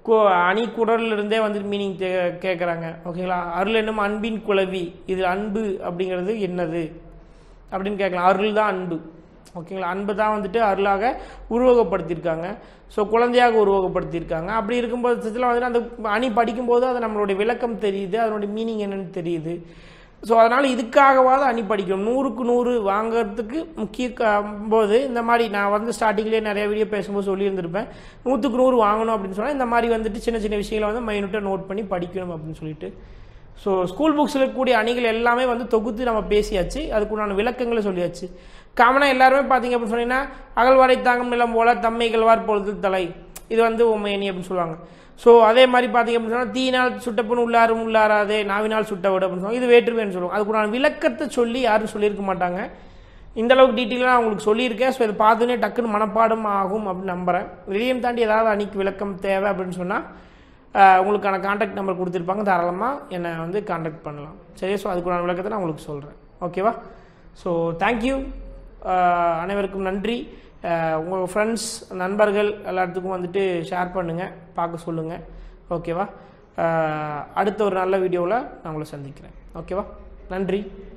கு அணி குரல்ல இருந்தே வந்துட்டு மீனிங் கேட்குறாங்க ஓகேங்களா அருள் என்னும் அன்பின் குலவி இது அன்பு அப்படிங்கிறது என்னது அப்படின்னு கேட்கலாம் அருள் தான் அன்பு ஓகேங்களா அன்பு தான் வந்துட்டு அருளாக உருவகப்படுத்தியிருக்காங்க ஸோ குழந்தையாக உருவகப்படுத்தியிருக்காங்க அப்படி இருக்கும் பட்சத்தில் வந்துட்டு அந்த அணி படிக்கும்போது அது நம்மளுடைய விளக்கம் தெரியுது அதனுடைய மீனிங் என்னன்னு தெரியுது ஸோ அதனால் இதுக்காகவாவது அணி படிக்கணும் நூறுக்கு நூறு வாங்குறதுக்கு முக்கிய க- போது இந்த மாதிரி நான் வந்து ஸ்டார்டிங்லேயே நிறைய வீடியோ பேசும்போது சொல்லியிருந்திருப்பேன் நூற்றுக்கு நூறு வாங்கணும் அப்படின்னு சொன்னால் இந்த மாதிரி வந்துட்டு சின்ன சின்ன விஷயங்களை வந்து மைனூட்டாக நோட் பண்ணி படிக்கணும் அப்படின்னு சொல்லிட்டு ஸோ ஸ்கூல் புக்ஸில் இருக்கக்கூடிய அணிகள் எல்லாமே வந்து தொகுத்து நம்ம பேசியாச்சு அதுக்குண்டான விளக்கங்களை சொல்லியாச்சு காமனாக எல்லாருமே பார்த்தீங்க அப்படின்னு சொன்னீங்கன்னா அகழ்வாரை தாங்கும் நிலம் போல தம்மை கல்வார் பொழுது தலை இது வந்து உண்மையணி அப்படின்னு சொல்லுவாங்க ஸோ அதே மாதிரி பார்த்தீங்க அப்படின்னு சொன்னால் தீயினால் சுட்டப்புண் உள்ளாரும் உள்ளாராதே நாவினால் சுட்ட விட அப்படின்னு சொல்லுவாங்க இது வேற்றுமைன்னு சொல்லுவாங்க அதுக்குண்டான விளக்கத்தை சொல்லி யாரும் சொல்லியிருக்க மாட்டாங்க இந்த அளவுக்கு டீட்டெயிலாக நான் உங்களுக்கு சொல்லியிருக்கேன் ஸோ இதை பார்த்தோன்னே டக்குன்னு மனப்பாடம் ஆகும் அப்படின்னு நம்புகிறேன் இதையும் தாண்டி ஏதாவது அன்னைக்கு விளக்கம் தேவை அப்படின்னு சொன்னால் ஆஹ் உங்களுக்கான காண்டாக்ட் நம்பர் கொடுத்துருப்பாங்க தாராளமாக என்னை வந்து காண்டாக்ட் பண்ணலாம் சரியா ஸோ அதுக்குண்டான விளக்கத்தை நான் உங்களுக்கு சொல்கிறேன் ஓகேவா ஸோ தேங்க்யூ அனைவருக்கும் நன்றி உங்கள் ஃப்ரெண்ட்ஸ் நண்பர்கள் எல்லாத்துக்கும் வந்துட்டு ஷேர் பண்ணுங்கள் பார்க்க சொல்லுங்கள் ஓகேவா ஆஹ் அடுத்த ஒரு நல்ல வீடியோவில் நான் உங்களை சந்திக்கிறேன் ஓகேவா நன்றி